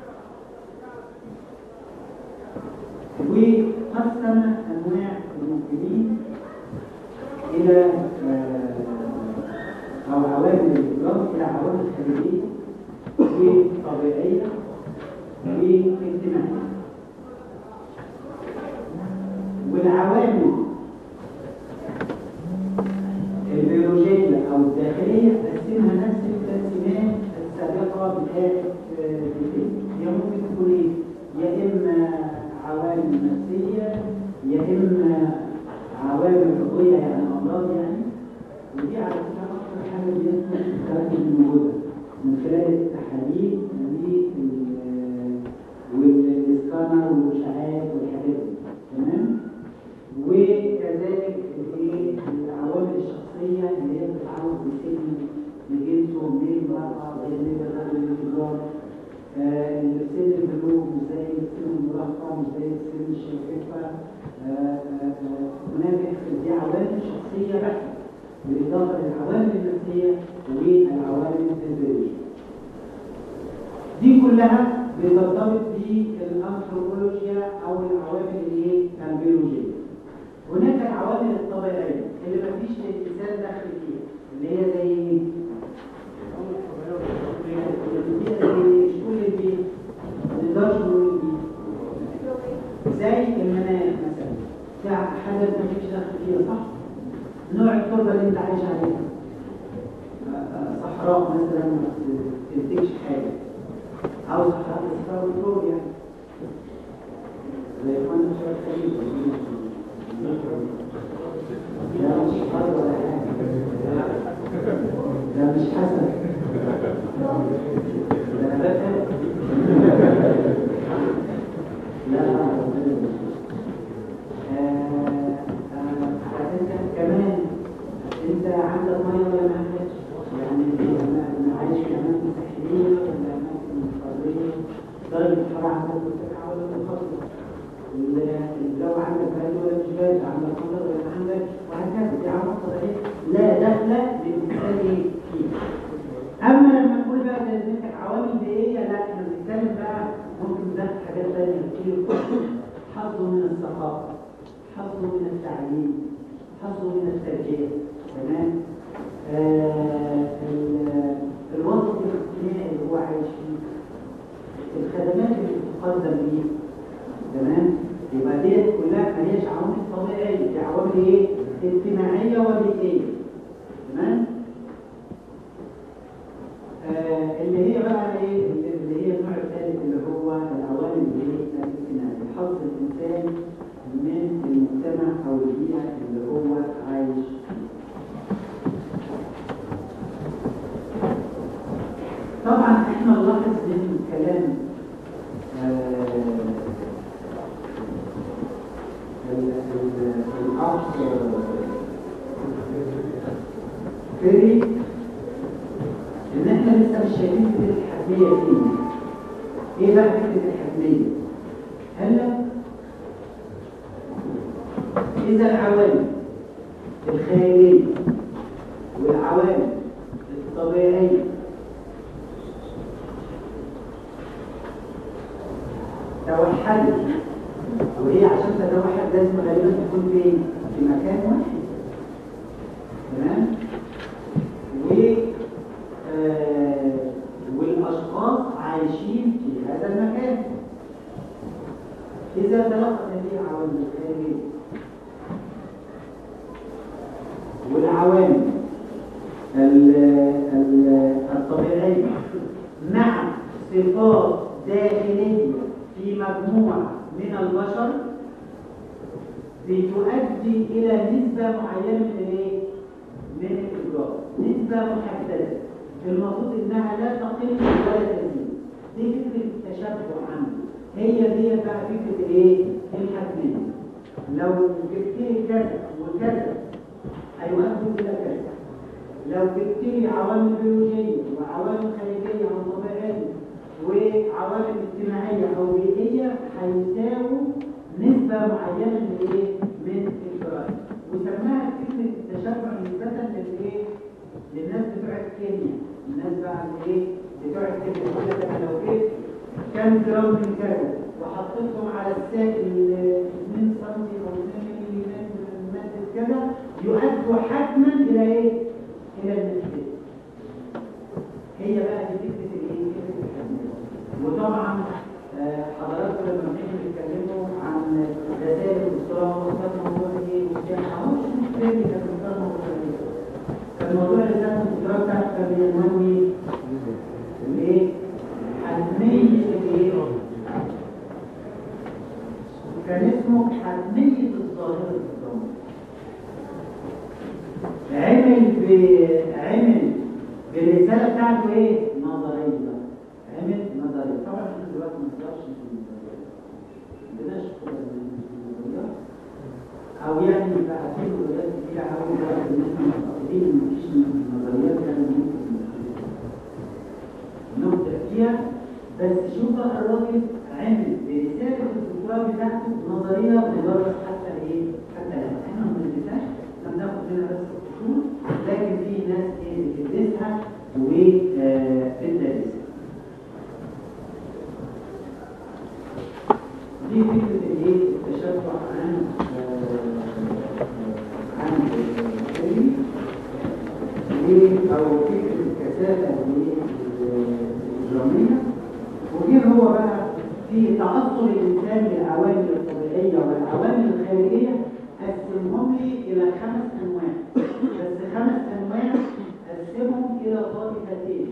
وقسم انواع الممكنين الى آه، أو عوامل الإجرام إلى عوامل خارجية وطبيعية واجتماعية والعوامل البيولوجية أو الداخلية قسمها نفس التقسيمات السابقة بتاعت الفيلم هي ممكن تكون إيه؟ يا إما عوامل نفسية يا إما عوامل عضوية يعني أمراض يعني ودي على فكرة اكثر حاجه بيسمع التردد الموجوده من خلال التحاليل وال- والسكانر والاشعاعات والحاجات دي تمام وكذلك الايه العوامل الشخصيه اللي هي بتتعرض لسن لجنسه من المراه غير من الرجل الكبار آه، سن البلوغ مش زي سن المراهقه مش زي سن الشيخوخه آه، آه، آه، هناك دي عوامل شخصيه بحته بالاضافه للعوامل النفسيه والعوامل البيولوجيه دي كلها بترتبط بالانثروبولوجيا او العوامل الايه البيولوجيه هناك العوامل الطبيعيه اللي مفيش الانسان داخل فيها اللي هي زي ايه؟ مش كل البيت ما نقدرش نقول البيت زي المناخ مثلا بتاع حاجه ما فيش داخل فيها صح؟ نوع التربه اللي انت عايش عليها آه، آه، صحراء مثلا ما تنتجش حاجه او صحراء صحراء والتراب يعني زي اخواننا بتوع الخليج لا مش حر ولا حاجه لا مش حسن ده انا بفهم لا لا ربنا يستر. آه، آه، انت كمان انت عندك ميه ولا ما عندكش؟ يعني انا عايش في اماكن ساحليه ولا اماكن قاريه؟ درجه الحراره عندك مرتفعه ولا منخفضه؟ ال- الجو عندك بارد ولا مش بارد؟ عندك مطر ولا ما عندكش؟ وهكذا دي عوامل طبيعيه لا دخل للانسان ايه فيها. اما لما نقول بقى زي ما انت عوامل بيئيه لا احنا بنتكلم بقى ممكن ندخل حاجات ثانيه كتير حظه من الثقافه حظه من التعليم حظه من التربيه تمام آه ال- الوسط الاجتماعي اللي هو عايش فيه الخدمات اللي بتقدم ليه تمام يبقى ديت كلها ما هيش عوامل طبيعيه دي عوامل ايه اجتماعيه وبيئيه تمام آه، اللي هي بقى ايه اللي هي النوع الثالث اللي هو العوامل اللي هي الاجتماعية حظ الانسان من المجتمع او البيئه اللي هو عايش طبعا احنا نلاحظ من كلام آه، ال- ال- الاخ فيري ان احنا لسه مش شايفين فكره الحتميه فين ايه بقى فكره الحتميه هلا اذا العوامل الخارجيه والعوامل الطبيعيه توحدت وهي عشان تتوحد لازم غالبا تكون فين في مكان واحد تمام و آه، والأشخاص عايشين في هذا المكان إذا تلقت هذه العوامل الخارجية والعوامل ال- ال- الطبيعية مع صفات داخلية في مجموعة من البشر بتؤدي إلى نسبة معينة من الإيه؟ من الإجراء نسبة محددة المفروض إنها لا تقل ولا تزيد دي فكرة التشبع عندي هي دي بقى فكرة الإيه؟ الحتمية لو جبت لي كذا وكذا هيؤدوا إلى كذا لو جبت لي عوامل بيولوجية وعوامل خارجية أو طبيعية وعوامل اجتماعية أو بيئية هيساووا نسبة معينة من الإيه؟ من الجرائم وسماها فكرة التشبع نسبة للإيه؟ للناس بتوع الكيمياء الناس بقى اللي إيه؟ بتوع الكيمياء يقول لك أنا لو جبت كام جرام من كذا وحطيتهم على السائل 2 سم أو 2 مللي من مادة كذا يؤدوا حتما إلى إيه؟ إلى النسبة هي بقى دي فكرة الإيه؟ فكرة الحزمية وطبعا آه، حضراتكم لما بنيجي نتكلموا عن رسائل الدكتوراه وكان موضوع ايه وكان معرفش مش فاكر كان الدكتوراه موضوع ايه كان موضوع رسالة الدكتوراه بتاعته كان بينوي الايه؟ حتمية الايه؟ كان اسمه حتمية الظاهرة الإسلامية علم عمل ب عمل بالرساله بتاعته ايه نظريه عمل نظريه طبعا احنا دلوقتي ما نقدرش في النظريه ما عندناش قدرة من النظريات او يعني بقى في نظريات كتير قوي دلوقتي ان احنا متاكدين ان مفيش نظريات يعني ممكن نبدا فيها بس شوف بقى الراجل عمل برساله الدكتوراه بتاعته نظريه مجرد حتى ايه حتى لا احنا ما بندرسهاش احنا بناخد منها بس الشهور لكن في ناس ايه بتدرسها وبتدرسها دي فكره الايه التشبع عن آه، عن الكلمه او فكره الكثافه الإجرامية وجه هو بقى في تأثر الإنسان بالعوامل الطبيعية والعوامل الخارجية قسمهم لي إلى خمس أنواع بس خمس أنواع قسمهم إلى طائفتين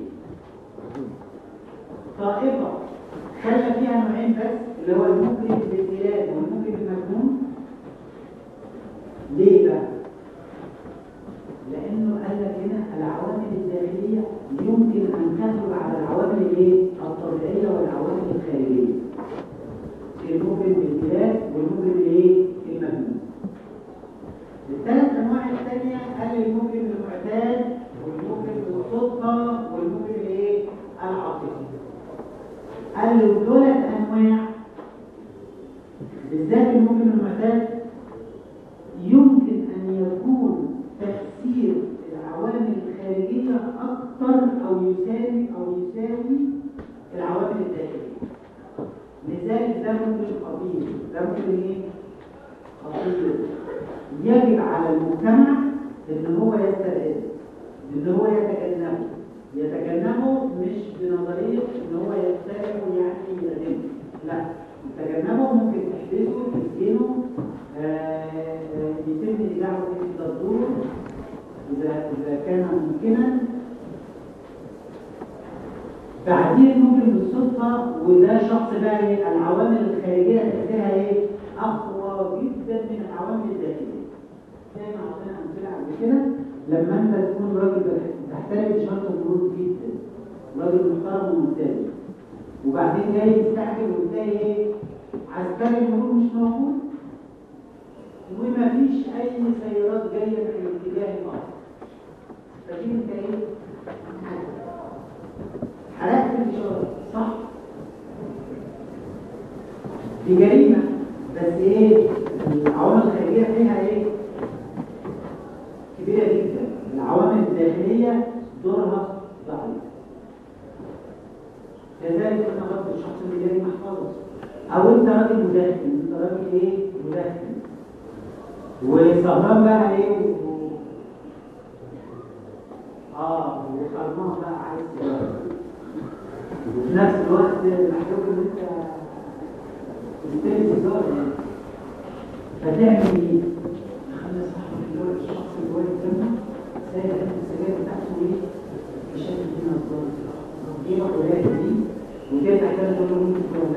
طائفة خلى فيها نوعين بس اللي هو الممكن بالبلاد والممكن بالمجنون ليه بقى؟ لانه قال لك هنا العوامل الداخليه يمكن ان تغلب على العوامل الايه الطبيعيه والعوامل الخارجيه الممكن بالبلاد والممكن بالايه المجنون الثلاث انواع الثانيه قال الممكن بالمعتاد والممكن بالصدفه والممكن بالايه العاطفي قال له دولت انواع بالذات الممكن المعتاد يمكن ان يكون تفسير العوامل الخارجية أكثر أو يساوي أو يساوي العوامل الداخلية لذلك ده ممكن خطير ده ممكن إيه؟ خطير يجب على المجتمع إن هو يستبعده إن هو يتجنبه يتجنبه مش بنظرية إن هو يختلف يعني يغني لا تجنبه ممكن تحبسه تسجنه آه، يتم إذاعه في الدور إذا إذا كان ممكنا بعدين ممكن بالصدفة وده شخص بقى إيه العوامل الخارجية تأثيرها إيه أقوى جدا من العوامل الداخلية زي ما عطينا أمثلة قبل كده لما أنت تكون راجل تحترم شرط البنوك جدا راجل محترم وممتاز وبعدين جاي تستعجل وتلاقي إيه عسكري المرور مش موجود وما فيش اي سيارات جايه في الاتجاه الاخر فدي انت ايه حرقت الاشاره صح دي جريمه بس ايه العوامل الخارجيه فيها ايه كبيره جدا العوامل الداخليه دورها ضعيف كذلك انا برضه الشخص اللي جاي محفظه او انت راجل مدخن انت راجل ايه مدخن وسهران بقى ايه و... اه وخرمان بقى عايز وفي نفس الوقت محتاج ان انت تستلم سيجاره يعني فتعمل ايه؟ خلي صاحبك اللي هو الشخص اللي واقف جنبك سايب انت السجاير بتاعته ايه؟ بشكل دي نظاره تجيبك ولايه دي وترجع تاني تقول له ممكن تقول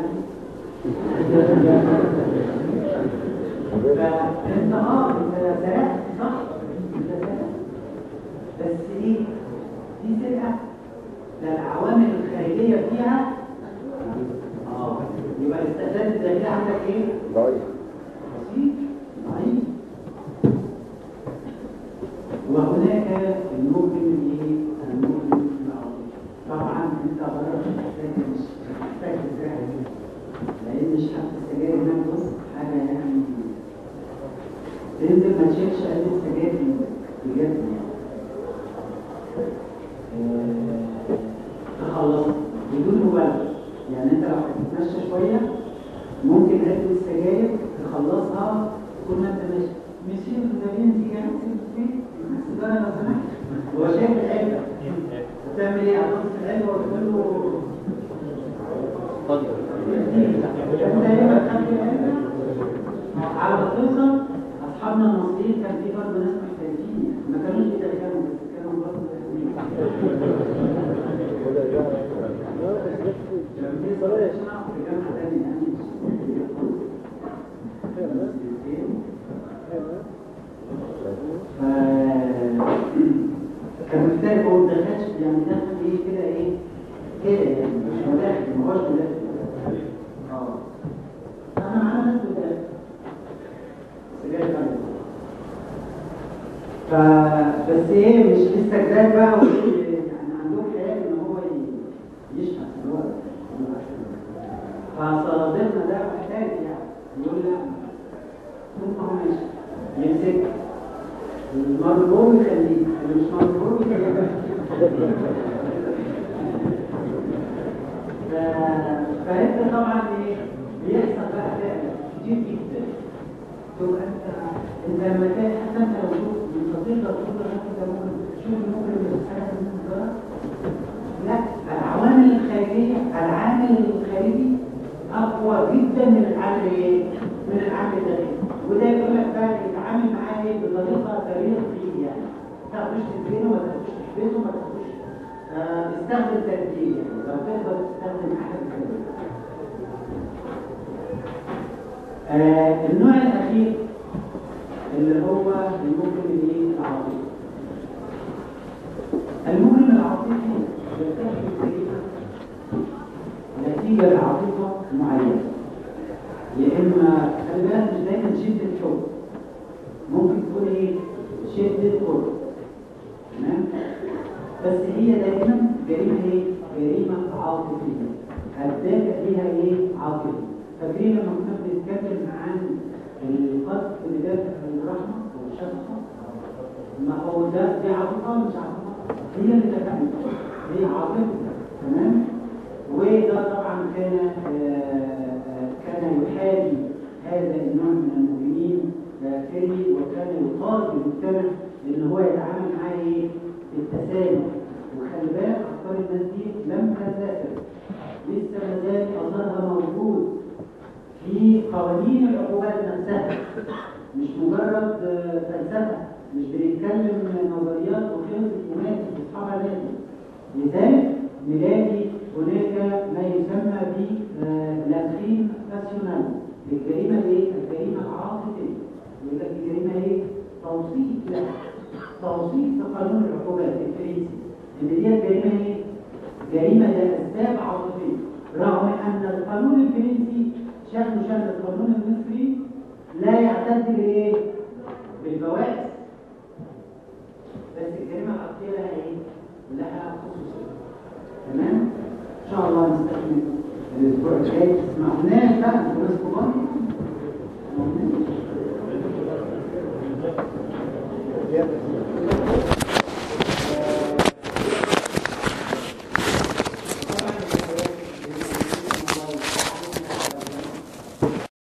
فانت اه انت سرقت صح انت سرقت بس ايه دي سرقه ده العوامل الخارجيه فيها اه يبقى الاستعداد الداخلي عندك ايه ضعيف بسيط ضعيف وهناك الممكن ايه الممكن العظيم طبعا انت غير محتاج مش محتاج تزرع لان شحات السجاير هناك بص حاجه يعني تنزل ما تشيلش قد السجاير بجد يعني آه، تخلص بدون مبالغه يعني انت لو هتتمشى شويه ممكن علبه السجاير تخلصها طول ما انت ماشي ماشي مدين سيجاره فين السيجاره لو سمحت هو شايف العلبه هتعمل ايه هتحط العلبه وتقول له انت ايه ما تخلي العلبه على ما توصل اصحابنا المصريين كان في برضه ناس محترفين يعني ما كانوش بيدخلوا بس كانوا برضه كان في صلاة شرع في جامعة تانية يعني ف فبالتالي هو ما دخلش يعني دخل ايه كده ايه كده يعني مش مداخل ما هوش مداخل اه انا معانا ناس مداخل سجاير تانية. ف بس ايه مش لسه جداد بقى وإيه، يعني عندهم خيال ان هو ي- يشحن في الوقت فصديقنا ده محتاج يعني يقول لا ثم هو ماشي يمسك المرجور يخليه اللي مش مرجور يخليه ف- فانت طبعا ايه بيحصل بقى فعلا كتير جدا تبقى انت انت لما تلاقي حتى انت لو شوف من صديقك تقول له انت ممكن تشوف ممكن الحاجه من الزرع لا العوامل الخارجيه العامل الخارجي اقوى جدا من العامل ايه؟ من العامل الداخلي وده يقول لك بقى يتعامل معاه ايه بطريقه تاريخيه يعني ما تاخدوش تدينه ما تاخدوش تحبسه ما تاخدوش آه، استخدم ترتيب يعني لو تقدر تستخدم حاجه كده آه النوع الأخير اللي هو المجرم الايه؟ العاطفي. المجرم العاطفي يرتكب الجريمة نتيجة لعاطفة معينة. يا إما خلي بالك مش دايما شدة حب. ممكن تكون إيه؟ شدة قرب. تمام؟ بس هي دايما جريمة ايه؟ جريمة عاطفية. الدافع فيها ايه؟ عاطفي. فاكرين لما كنا بنتكلم عن القتل بدافع الرحمة والشفقة؟ ما هو ده دي عاطفة ولا مش عاطفة؟ هي اللي دفعت هي عاطفة تمام؟ وده طبعا كان آه، آه، كان يحاكي هذا النوع من المجرمين داخلي وكان يطالب المجتمع ان هو يتعامل معاه ايه؟ بالتسامح وخلي بالك افكار الناس دي لم تندثر لسه ما زال اثرها موجود في قوانين العقوبات نفسها مش مجرد آه، فلسفه مش بنتكلم نظريات وخلص ومات واصحابها ماتوا لذلك نلاقي هناك ما يسمى بلانخين باسيونال الجريمه ايه؟ الجريمه العاطفيه يقول لك الجريمه ايه؟ توصيف لا توصيف في قانون العقوبات الفرنسي ان دي جريمه ايه؟ جريمه لاسباب عاطفيه رغم ان القانون الفرنسي شأنه شأن القانون المصري لا يعتد بالايه؟ بالبواعث بس الجريمه العاطفيه لها ايه؟ لها خصوصيه تمام؟ ان شاء الله نستكمل الاسبوع الجاي ما قلناش بقى انتوا ناس كبار ما قلناش